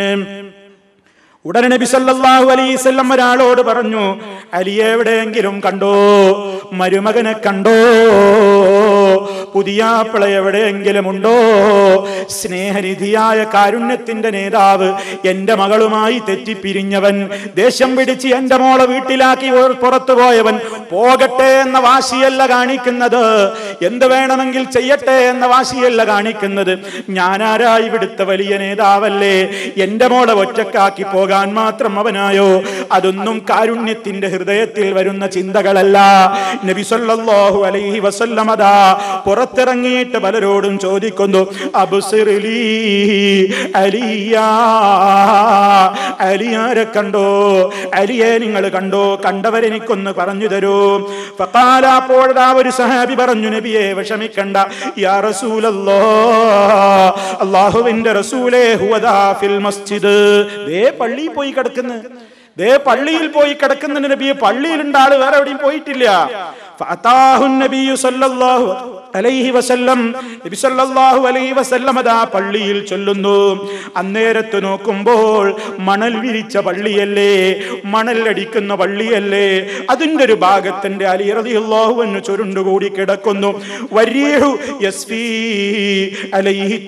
ഉടനെ നബി സല്ലല്ലാഹു അലൈഹി വസല്ലം ഒരാളോട് പറഞ്ഞു അലിയെ എവിടെയെങ്കിലും കണ്ടോ മരുമകനെ കണ്ടോ പുതിയ പിള എവിടെയെങ്കിലും ഉണ്ടോ സ്നേഹനിധിയായ കാരുണ്യത്തിന്റെ നേതാവ് എന്റെ മകളുമായി തെറ്റിപ്പിരിഞ്ഞവൻ ദേഷ്യം പിടിച്ച് എന്റെ മോളെ വീട്ടിലാക്കി ഓ- പുറത്തു പോയവൻ പോകട്ടെ എന്ന വാശിയല്ല കാണിക്കുന്നത് എന്ത് വേണമെങ്കിൽ ചെയ്യട്ടെ എന്ന വാശിയല്ല കാണിക്കുന്നത് ഞാനാരാ ഇവിടുത്തെ വലിയ നേതാവല്ലേ എന്റെ മോളെ ഒറ്റക്കാക്കി പോകാൻ മാത്രം അവനായോ അതൊന്നും കാരുണ്യത്തിന്റെ ഹൃദയത്തിൽ വരുന്ന ചിന്തകളല്ല നബി സല്ലല്ലാഹു അലൈഹി വസല്ലം അതാ പുറത്തിറങ്ങിയിട്ട് പലരോടും ചോദിക്കുന്നു അബ്സിറിലി അലിയാ അലിയാരെ കണ്ടോ അലിയെ നിങ്ങൾ കണ്ടോ കണ്ടവരെനിക്കൊന്ന് പറഞ്ഞു തരൂ ഫഖാല അപ്പോഴാ ഒരു സഹാബി പറഞ്ഞു നബിയെ വിഷമിക്കണ്ട യാ റസൂലല്ലോ അള്ളാഹുവിന്റെ റസൂലേ ഹുവദാ ഫിൽ മസ്ജിദ് ദേ പള്ളിയിൽ പോയി കിടക്കുന്നു ദേ പള്ളിയിൽ പോയി കിടക്കുന്ന നബിയെ പള്ളിയിലുണ്ട് ആള് വേറെ എവിടെയും പോയിട്ടില്ല ഫഅതാഹു നബിയു സല്ലല്ലാഹു അലൈഹി വസല്ലം നബി സല്ലല്ലാഹു അലൈഹി വസല്ലം അതാ പള്ളിയിൽ ചൊല്ലുന്നു അന്നേരത്ത് നോക്കുമ്പോൾ മണൽ വിരിച്ച പള്ളിയല്ലേ മണൽ അടിക്കുന്ന പള്ളിയല്ലേ അതിന്റെ ഒരു ഭാഗത്തിന്റെ അലി റളിയല്ലാഹു അൻഹു ചുരുണ്ടുകൂടി കിടക്കുന്നു വരീഹു യസ്ഫീ അലൈഹി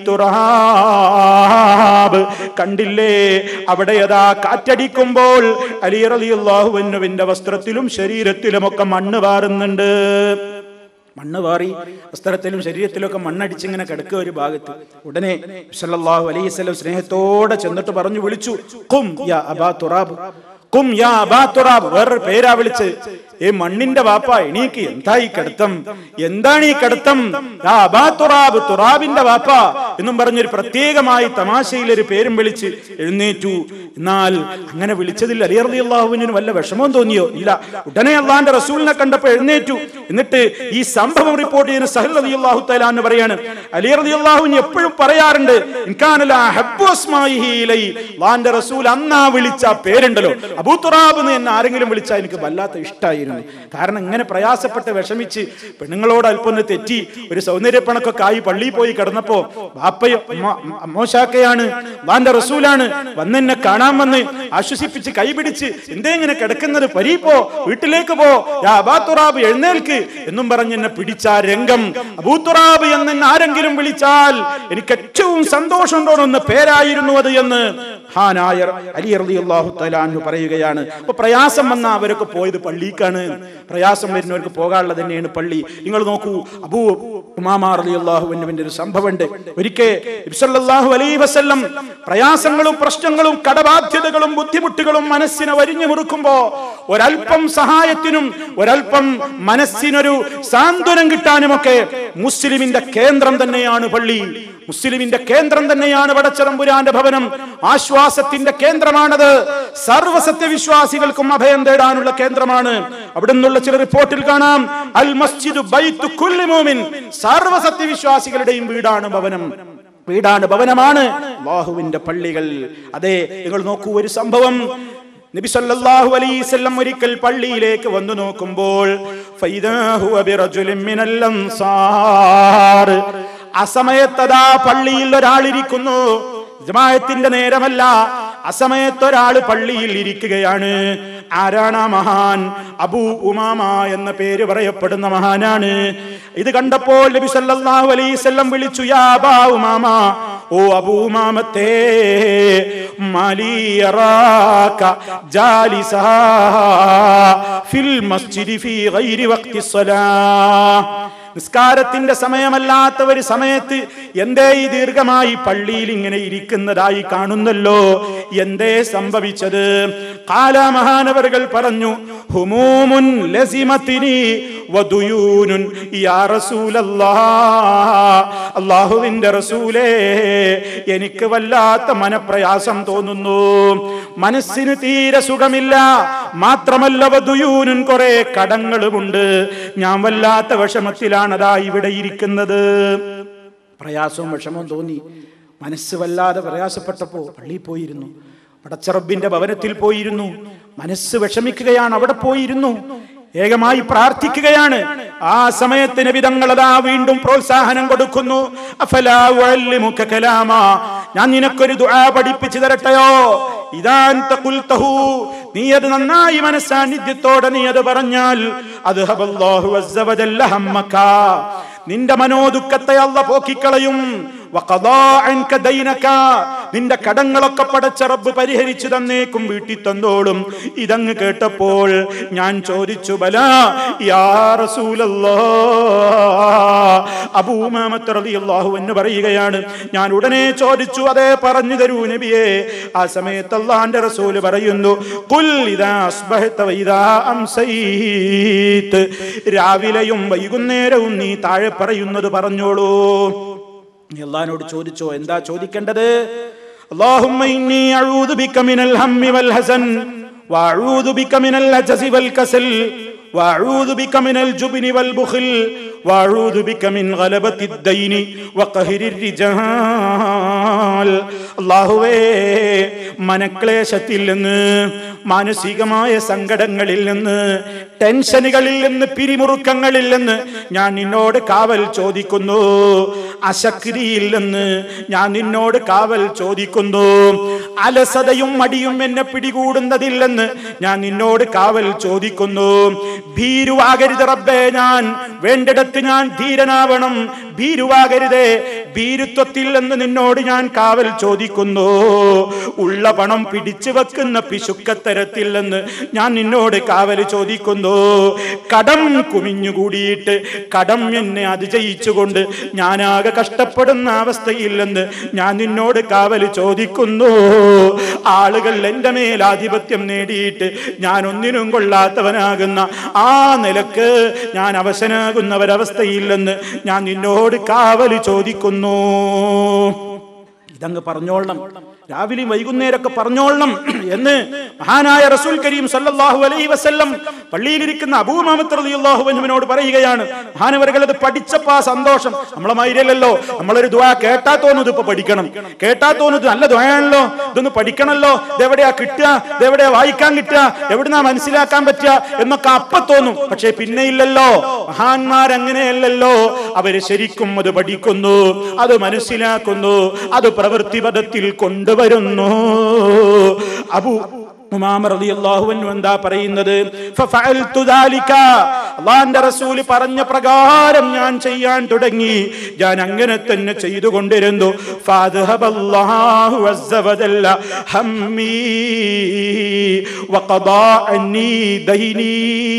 തുറാബ് കണ്ടില്ലേ അവിടെ അതാ കാറ്റടിക്കുമ്പോൾ അലി റളിയല്ലാഹു അൻഹുവിന്റെ വസ്ത്രത്തിലും ശരീരത്തിലുമൊക്കെ മണ്ണ് വാറുന്നുണ്ട് മണ്ണ് വാറി വസ്ത്രത്തിലും ശരീരത്തിലൊക്കെ മണ്ണടിച്ചിങ്ങനെ കിടക്കുക ഒരു ഭാഗത്ത് ഉടനെ സല്ലല്ലാഹു അലൈഹി വസല്ലം സ്നേഹത്തോടെ ചെന്നിട്ട് പറഞ്ഞു വിളിച്ചു കും യാ അബാ തുറാബ് കും യാ അബാ തുറാബ് വേറൊരു പേരാ വിളിച്ച് ഏ മണ്ണിന്റെ വാപ്പ എണീക്ക് എന്താ ഈ കടുത്തം എന്താണ് ഈ കടുത്തം യാ അബാ തുറാബ് തുറാബിന്റെ വാപ്പ എന്നും പറഞ്ഞൊരു പ്രത്യേകമായി തമാശയിൽ ഒരു പേരും വിളിച്ച് എഴുന്നേറ്റു എന്നാൽ അങ്ങനെ വിളിച്ചതിൽ അലിയർദി അള്ളാഹുവിന് വല്ല വിഷമവും തോന്നിയോ ഇല്ല ഉടനെ അള്ളാന്റെ റസൂലിനെ കണ്ടപ്പോ എഴുന്നേറ്റു എന്നിട്ട് ഈ സംഭവം റിപ്പോർട്ട് ചെയ്യുന്ന സഹൽ അലി അള്ളാഹു തലാന്ന് പറയാണ് അലി റതി അള്ളാഹുവിന് എപ്പോഴും പറയാറുണ്ട് അള്ളാന്റെ റസൂൽ അന്നാ വിളിച്ച ആ പേരുണ്ടല്ലോ അബൂ തുറാബ് എന്ന് എന്നെ ആരെങ്കിലും വിളിച്ചാൽ എനിക്ക് വല്ലാത്ത ഇഷ്ടമായിരുന്നു കാരണം ഇങ്ങനെ പ്രയാസപ്പെട്ട് വിഷമിച്ച് പെണ്ണുങ്ങളോട് അല്പം ഒന്ന് തെറ്റി ഒരു സൗന്ദര്യപ്പണക്കൊക്കെ ആയി പള്ളിയിൽ പോയി കിടന്നപ്പോ ബാപ്പയും മോശാക്കയാണ് അള്ളാന്റെ റസൂലാണ് വന്നെന്നെ കാണാൻ വന്ന് ആശ്വസിപ്പിച്ച് കൈപിടിച്ച് എന്തേ ഇങ്ങനെ കിടക്കുന്നത് പരീ പോ വീട്ടിലേക്ക് പോ യാ അബാത്തുറാബ് എഴുന്നേൽക്ക് എന്നും പറഞ്ഞ് എന്നെ പിടിച്ച ആ രംഗം അബൂത്തുറാബ് എന്ന് എന്നെ ആരെങ്കിലും വിളിച്ചാൽ എനിക്ക് ഏറ്റവും സന്തോഷം തോന്നുന്ന പേരായിരുന്നു അത് എന്ന് ഹാനായ അലി റളിയല്ലാഹു തആല അൻഹു പറയുകയാണ് അപ്പൊ പ്രയാസം വന്ന അവരൊക്കെ പോയത് പള്ളിക്കാണ് പ്രയാസം വരുന്നവർക്ക് പോകാനുള്ളത് തന്നെയാണ് പള്ളി നിങ്ങൾ നോക്കൂ അബൂ ഉമാമ റളിയല്ലാഹു അൻഹുവിന്റെ ഒരു സംഭവമുണ്ട് ഒരിക്കൽ നബി സല്ലല്ലാഹു അലൈഹി വസല്ലം പ്രയാസങ്ങളും പ്രശ്നങ്ങളും കടബാധ്യതകളും ബുദ്ധിമുട്ടുകളും മനസ്സിനെ വരിഞ്ഞു മുറുക്കുമ്പോ ഒരൽപ്പം സഹായത്തിനും ഒരൽപ്പം മനസ്സിനൊരു സാന്ത്വനം കിട്ടാനുമൊക്കെ മുസ്ലിമിന്റെ കേന്ദ്രം തന്നെയാണ് പള്ളി മുസ്ലിമിന്റെ കേന്ദ്രം തന്നെയാണ് വടച്ചറമ്പുരാന്റെ ഭവനം ആശ്വാസത്തിന്റെ കേന്ദ്രമാണത് സർവസത്യവിശ്വാസികൾക്കും അഭയം തേടാനുള്ള കേന്ദ്രമാണ് അവിടെ നിന്നുള്ള ചില റിപ്പോർട്ടിൽ കാണാം അൽ മസ്ജിദ് ബൈത്തു കുല്ലി മോമിൻ സർവസത്യവിശ്വാസികളുടെയും വീടാണ് ഭവനം വീടാണ് ഭവനമാണ് അള്ളാഹുവിന്റെ പള്ളികൾ അതെ നിങ്ങൾ നോക്കൂ ഒരു സംഭവം നബി സല്ലല്ലാഹു അലൈഹി വസല്ലം ഒരിക്കൽ പള്ളിയിലേക്ക് വന്നു നോക്കുമ്പോൾ ഫൈദാ ഹുവ ബിറജുലിൻ മിനൽ അൻസാർ അസമയത്തതാ പള്ളിയിൽ ഒരാളിരിക്കുന്നു ജമാഅത്തിന്റെ നേരമല്ല അസമയത്ത് ഒരാൾ പള്ളിയിൽ ഇരിക്കുകയാണ് ആരാണ് ആ മഹാൻ അബൂ ഉമാമ എന്ന പേര് പറയപ്പെടുന്ന മഹാനാണ് ഇത് കണ്ടപ്പോൾ നബി സല്ലല്ലാഹു അലൈഹി വസല്ലം വിളിച്ചു യാ അബാ ഉമാമ ഓ അബൂ ഉമാമത്തേ മാലി യറാക ജാലിസാ ഫിൽ മസ്ജിദി ഫീ ഗൈരി വഖ്തി സ്വലാ നിസ്കാരത്തിന്റെ സമയമല്ലാത്ത ഒരു സമയത്ത് എന്തേ ഈ ദീർഘമായി പള്ളിയിൽ ഇങ്ങനെ ഇരിക്കുന്നതായി കാണുന്നല്ലോ എന്തേ സംഭവിച്ചത് കാലാമഹാനവറുകൾ പറഞ്ഞു ഹുമൂമുൻ ലസിമത്തിനി വദുയൂനുൻ യാ റസൂലല്ലാ അല്ലാഹുവിന്റെ റസൂലേ എനിക്ക് വല്ലാത്ത മനപ്രയാസം തോന്നുന്നു മനസ്സിന് തീരെ സുഖമില്ല മാത്രമല്ല വധുയൂനും കുറെ കടങ്ങളുമുണ്ട് ഞാൻ വല്ലാത്ത വിഷമത്തിലാണ് അതാ ഇവിടെ ഇരിക്കുന്നത് പ്രയാസവും വിഷമവും തോന്നി മനസ്സ് വല്ലാതെ പ്രയാസപ്പെട്ടപ്പോ പള്ളിയിൽ പോയിരുന്നു പടച്ചറബിന്റെ ഭവനത്തിൽ പോയിരുന്നു മനസ്സ് വിഷമിക്കുകയാണ് അവിടെ പോയിരുന്നു ഏകമായി പ്രാർത്ഥിക്കുകയാണ് ആ സമയത്തിന് വിധങ്ങളതാ വീണ്ടും പ്രോത്സാഹനം കൊടുക്കുന്നു അഫലാ ഉഅല്ലിമുക കലാമാ ഞാൻ നിനക്കൊരു ദുആ പഠിപ്പിച്ചു തരട്ടെയോ ഇതാൻ തഖുൽതഹു നീ അത് നന്നായി മനസ്സാന്നിധ്യത്തോടെ നീ അത് പറഞ്ഞാൽ അത് ഹബല്ലാഹു അസ്സ വജല്ല ഹമ്മക നിന്റെ മനോദുഃഖത്തെ അല്ല പോക്കിക്കളയും വഖദാ അൻക ദൈനക നിന്റെ കടങ്ങളൊക്കെ പടച്ച റബ്ബ് പരിഹരിച്ചു തന്നേക്കും വീട്ടിൽ തന്നോളും ഇതങ്ങ് കേട്ടപ്പോൾ ഞാൻ ചോദിച്ചു ബല യാ റസൂലല്ലാ അബൂമാമത്ത് റളിയല്ലാഹു എന്ന് പറയുകയാണ് ഞാൻ ഉടനെ ചോദിച്ചു അതേ പറഞ്ഞു തരൂ നബിയേ ആ സമയത്ത് അള്ളാന്റെ റസൂല് പറയുന്നു കുൽ ഇദാ അസ്ബഹത വഇദാ അംസൈത് രാവിലെയും വൈകുന്നേരവും നീ താഴെ പറയുന്നത് പറഞ്ഞോളൂ നീ അള്ളഹാനോട് ചോദിച്ചോ എന്താ ചോദിക്കേണ്ടത് اللهم إني أعوذ بك من الهم والحزن وأعوذ بك من العجز والكسل وأعوذ بك من الجبن والبخل وأعوذ بك من غلبة الدين وقهر الرجال അള്ളാഹുവേ മനക്ലേശത്തിൽ നിന്ന് മാനസികമായ സങ്കടങ്ങളിൽ നിന്ന് ടെൻഷനുകളിൽ നിന്ന് പിരിമുറുക്കങ്ങളിൽ നിന്ന് ഞാൻ നിന്നോട് കാവൽ ചോദിക്കുന്നു അശക്തിയിൽ നിന്ന് ഞാൻ നിന്നോട് കാവൽ ചോദിക്കുന്നു അലസതയും മടിയും എന്നെ പിടികൂടുന്നതില്ലെന്ന് ഞാൻ നിന്നോട് കാവൽ ചോദിക്കുന്നു ഭീരുവാകരുത് റബ്ബേ ഞാൻ വേണ്ടിടത്ത് ഞാൻ ധീരനാവണം ഭീരുവാകരുതേ ഭീരുത്വത്തിൽ നിന്ന് നിന്നോട് ഞാൻ കാവൽ ചോദിക്കുന്നു ഉള്ള പണം പിടിച്ചു വെക്കുന്ന പിശുക്കത്തരത്തിൽ നിന്ന് ഞാൻ നിന്നോട് കാവൽ ചോദിക്കുന്നു കടം കുമിഞ്ഞുകൂടിയിട്ട് കടം എന്നെ അതിജയിച്ചുകൊണ്ട് ഞാനാകെ കഷ്ടപ്പെടുന്ന അവസ്ഥയിൽ നിന്ന് ഞാൻ നിന്നോട് കാവൽ ചോദിക്കുന്നു ആളുകൾ എൻ്റെ മേൽ ആധിപത്യം നേടിയിട്ട് ഞാൻ ഒന്നിനും കൊള്ളാത്തവനാകുന്ന ആ നിലക്ക് ഞാൻ അവശനാകുന്ന ഒരവസ്ഥയിൽ നിന്ന് ഞാൻ നിന്നോട് കാവൽ ചോദിക്കുന്നു ഇതങ്ങ് പറഞ്ഞോളണം രാവിലെയും വൈകുന്നേരമൊക്കെ പറഞ്ഞോളണം എന്ന് മഹാനായ റസൂൽ കരീം സല്ലല്ലാഹു അലൈഹി വസല്ലം പള്ളിയിലിരിക്കുന്ന അബൂമാമത്ത് റളിയല്ലാഹു അൻഹുവിനോട് പറയുകയാണ് മഹാനവറുകൾ അത് പഠിച്ചപ്പോ ആ സന്തോഷം നമ്മളെ മൈരല്ലല്ലോ നമ്മളൊരു ദുആ കേട്ടാ തോന്നുന്നത് ഇപ്പൊ പഠിക്കണം കേട്ടാ തോന്നുന്നത് നല്ല ദുആയാണല്ലോ ഇതൊന്ന് പഠിക്കണല്ലോ ഇതെവിടെയാ കിട്ടുക ഇതെവിടെയാ വായിക്കാൻ കിട്ടുക എവിടുന്നാ മനസ്സിലാക്കാൻ പറ്റുക എന്നൊക്കെ അപ്പ തോന്നും പക്ഷെ പിന്നെ ഇല്ലല്ലോ മഹാന്മാർ അങ്ങനെയല്ലല്ലോ അവര് ശരിക്കും അത് പഠിക്കുന്നു അത് മനസ്സിലാക്കുന്നു അത് പ്രവൃത്തിപഥത്തിൽ കൊണ്ടുവരുന്നു അബു ഉമാമ റളിയല്ലാഹു അൻഹു എന്താ പറയുന്നത് ഫഫഅൽതു ദാലിക അല്ലാഹുവിന്റെ റസൂൽ പറഞ്ഞ പ്രകാരം ഞാൻ ചെയ്യാൻ തുടങ്ങി ഞാൻ അങ്ങനെ തന്നെ ചെയ്തുകൊണ്ടിരുന്നു ഫഅദ്ഹബല്ലാഹു അസ്സ വജല്ല ഹമ്മി വഖദാ അന്നി ദൈനി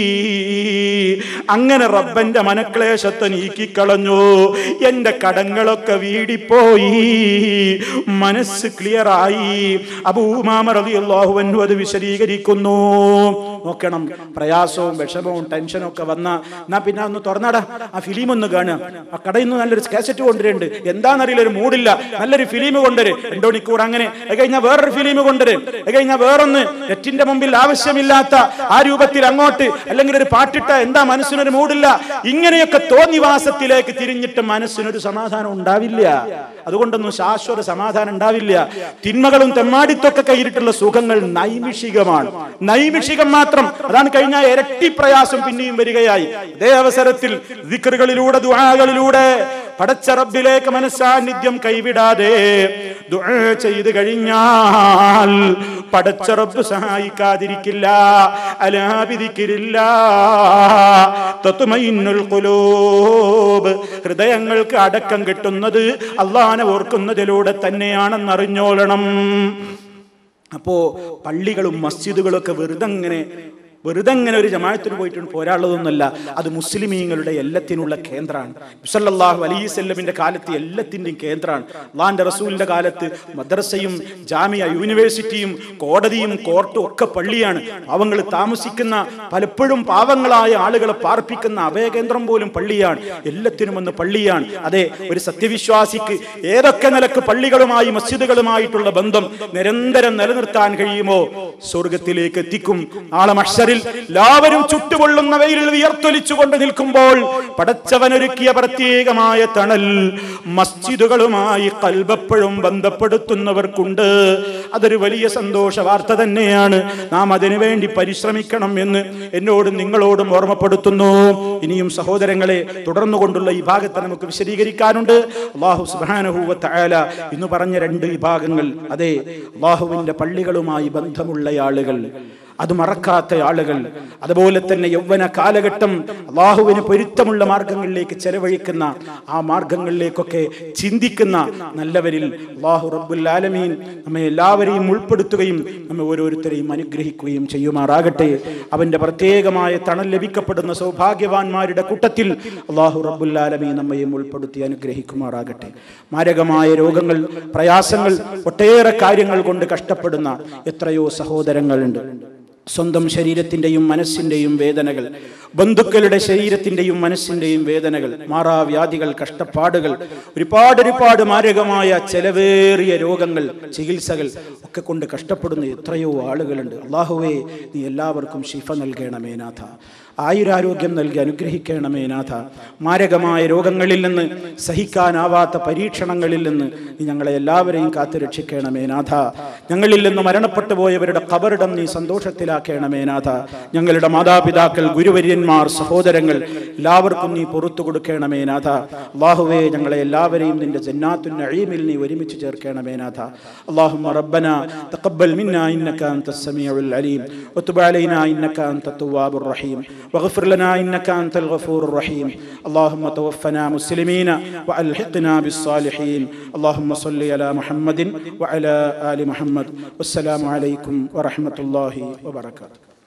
അങ്ങനെ റബ്ബന്റെ മനക്ലേശത്തെ നീക്കിക്കളഞ്ഞു എന്റെ കടങ്ങളൊക്കെ വീടിപ്പോയി മനസ്സ് ക്ലിയറായി അബൂമാമ റളിയല്ലാഹു അൻഹു അത് വിശദീകരിക്കുന്നു നോക്കണം പ്രയാസവും വിഷമവും ടെൻഷനും ഒക്കെ വന്ന എന്നാ പിന്നെ ഒന്ന് തുറന്നടാ ആ ഫിലിം ഒന്ന് കാണുക ആ കടയിൽ നിന്ന് നല്ലൊരു കാസറ്റ് കൊണ്ടുവരുന്നുണ്ട് എന്താണെന്നറിയില്ല ഒരു മൂടില്ല നല്ലൊരു ഫിലിം കൊണ്ടുവരും രണ്ടു മണിക്കൂർ അങ്ങനെ അത് കഴിഞ്ഞാൽ വേറൊരു ഫിലിം കൊണ്ടുവരും അത് കഴിഞ്ഞാൽ വേറൊന്ന് നെറ്റിന്റെ മുമ്പിൽ ആവശ്യമില്ലാത്ത ആ രൂപത്തിൽ അങ്ങോട്ട് അല്ലെങ്കിൽ ഒരു പാട്ടിട്ട എന്താ മനസ്സിനൊരു മൂടില്ല ഇങ്ങനെയൊക്കെ തോന്നിവാസത്തിലേക്ക് തിരിഞ്ഞിട്ട് മനസ്സിനൊരു സമാധാനം ഉണ്ടാവില്ല അതുകൊണ്ടൊന്നും ശാശ്വത സമാധാനം ഉണ്ടാവില്ല തിന്മകളും തെമ്മാടിത്തൊക്കെ കയ്യിലിട്ടുള്ള സുഖങ്ങൾ നൈമിഷികമാണ് നൈമിഷികം മാത്രം അതാണ് കഴിഞ്ഞ ഇരട്ടി പ്രയാസം പിന്നെയും വരികയായി അതേ അവസരത്തിൽ ദിക്കറുകളിലൂടെ ദുആകളിലൂടെ പടച്ച റബ്ബിലേക്ക് മനസ്സാന്നിധ്യം കൈവിടാതെ ദുആ ചെയ്ത് കഴിഞ്ഞാൽ പടച്ച റബ്ബ് സഹായിക്കാതിരിക്കില്ല അലാപിതിക്കില്ല തത്തുമൈന്നുൽ ഖുലൂബ് ഹൃദയങ്ങൾക്ക് അടക്കം കിട്ടുന്നത് അള്ളാഹനെ ഓർക്കുന്നതിലൂടെ തന്നെയാണെന്നറിഞ്ഞോളണം അപ്പോ പള്ളികളും മസ്ജിദുകളും ഒക്കെ വെറുതെ അങ്ങനെ വെറുതെ അങ്ങനെ ഒരു ജമാഅത്തിന് പോയിട്ട് പോരാളുള്ളതൊന്നുമല്ല അത് മുസ്ലിമീങ്ങളുടെ എല്ലാത്തിനുള്ള കേന്ദ്രമാണ് മുസല്ലാഹു അലൈസല്ലമിന്റെ കാലത്ത് എല്ലാത്തിന്റെയും കേന്ദ്രമാണ് അള്ളാന്റെ റസൂലിന്റെ കാലത്ത് മദ്രസയും ജാമിയ യൂണിവേഴ്സിറ്റിയും കോടതിയും കോർട്ടും ഒക്കെ പള്ളിയാണ് പാവങ്ങൾ താമസിക്കുന്ന പലപ്പോഴും പാവങ്ങളായ ആളുകളെ പാർപ്പിക്കുന്ന അഭയകേന്ദ്രം പോലും പള്ളിയാണ് എല്ലാത്തിനും ഒന്ന് പള്ളിയാണ് അതെ ഒരു സത്യവിശ്വാസിക്ക് ഏതൊക്കെ നിലക്ക് പള്ളികളുമായി മസ്ജിദുകളുമായിട്ടുള്ള ബന്ധം നിരന്തരം നിലനിർത്താൻ കഴിയുമോ സ്വർഗത്തിലേക്ക് എത്തിക്കും നാളെ മഷറിൽ എല്ലാവരും ചുട്ടുപൊള്ളുന്ന വെയിലിൽ വിയർത്തൊലിച്ചുകൊണ്ട് നിൽക്കുമ്പോൾ പടച്ചവനൊരുക്കിയ പ്രത്യേകമായ തണൽ മസ്ജിദുകളുമായി കൽബപ്പോഴും ബന്ധപ്പെടുത്തുന്നവർക്കുണ്ട് അതൊരു വലിയ സന്തോഷ വാർത്ത തന്നെയാണ് നാം അതിനു വേണ്ടി പരിശ്രമിക്കണം എന്ന് എന്നോടും നിങ്ങളോടും ഓർമ്മപ്പെടുത്തുന്നു ഇനിയും സഹോദരങ്ങളെ തുടർന്നുകൊണ്ടുള്ള ഈ ഭാഗത്തെ നമുക്ക് വിശദീകരിക്കാനുണ്ട് അള്ളാഹു സുബാനഹൂവ തആല ഇന്ന് പറഞ്ഞ രണ്ട് വിഭാഗങ്ങൾ അതെ അള്ളാഹുവിന്റെ പള്ളികളുമായി ബന്ധമുള്ള ആളുകൾ അത് മറക്കാത്ത ആളുകൾ അതുപോലെ തന്നെ യൗവന കാലഘട്ടം അള്ളാഹുവിന് പൊരുത്തമുള്ള മാർഗങ്ങളിലേക്ക് ചെലവഴിക്കുന്ന ആ മാർഗങ്ങളിലേക്കൊക്കെ ചിന്തിക്കുന്ന നല്ലവരിൽ അള്ളാഹു റബ്ബുൽ ആലമീൻ നമ്മെ എല്ലാവരെയും ഉൾപ്പെടുത്തുകയും നമ്മെ ഓരോരുത്തരെയും അനുഗ്രഹിക്കുകയും ചെയ്യുമാറാകട്ടെ അവന്റെ പ്രത്യേകമായ തണൽ ലഭിക്കപ്പെടുന്ന സൗഭാഗ്യവാന്മാരുടെ കൂട്ടത്തിൽ അള്ളാഹു റബ്ബുൽ ആലമീൻ നമ്മയും ഉൾപ്പെടുത്തി അനുഗ്രഹിക്കുമാറാകട്ടെ മാരകമായ രോഗങ്ങൾ പ്രയാസങ്ങൾ ഒട്ടേറെ കാര്യങ്ങൾ കൊണ്ട് കഷ്ടപ്പെടുന്ന എത്രയോ സഹോദരങ്ങളുണ്ട് സ്വന്തം ശരീരത്തിൻ്റെയും മനസ്സിൻ്റെയും വേദനകൾ ബന്ധുക്കളുടെ ശരീരത്തിൻ്റെയും മനസ്സിൻ്റെയും വേദനകൾ മാറാവ്യാധികൾ കഷ്ടപ്പാടുകൾ ഒരുപാട് ഒരുപാട് മാരകമായ ചെലവേറിയ രോഗങ്ങൾ ചികിത്സകൾ ഒക്കെ കൊണ്ട് കഷ്ടപ്പെടുന്ന എത്രയോ ആളുകളുണ്ട് അള്ളാഹുവേ നീ എല്ലാവർക്കും ശിഫ നൽകണമേ നാഥ ആയുരാരോഗ്യം നൽകി അനുഗ്രഹിക്കണമേ നാഥ മാരകമായ രോഗങ്ങളിൽ നിന്ന് സഹിക്കാനാവാത്ത പരീക്ഷണങ്ങളിൽ നിന്ന് നീ ഞങ്ങളെ എല്ലാവരെയും കാത്തു രക്ഷിക്കണമേ നാഥ ഞങ്ങളിൽ നിന്ന് മരണപ്പെട്ടു പോയവരുടെ കബറിടം നീ സന്തോഷത്തിലാക്കണമേ നാഥ ഞങ്ങളുടെ മാതാപിതാക്കൾ ഗുരുവര്യന്മാർ സഹോദരങ്ങൾ എല്ലാവർക്കും നീ പുറത്തു കൊടുക്കണമേ നാഥ അള്ളാഹുവേ ഞങ്ങളെ എല്ലാവരെയും നിന്റെ ജന്നാത്തുൻ നഈമിൽ നീ ഒരുമിച്ച് ചേർക്കണമേ നാഥ اللهم ربنا تقبل منا انك انت السميع العليم وتب علينا انك انت التواب الرحيم واغفر لنا انك انت الغفور الرحيم اللهم توفنا مسلمين والحقنا بالصالحين اللهم صل على محمد وعلى ال محمد والسلام عليكم ورحمه الله وبركاته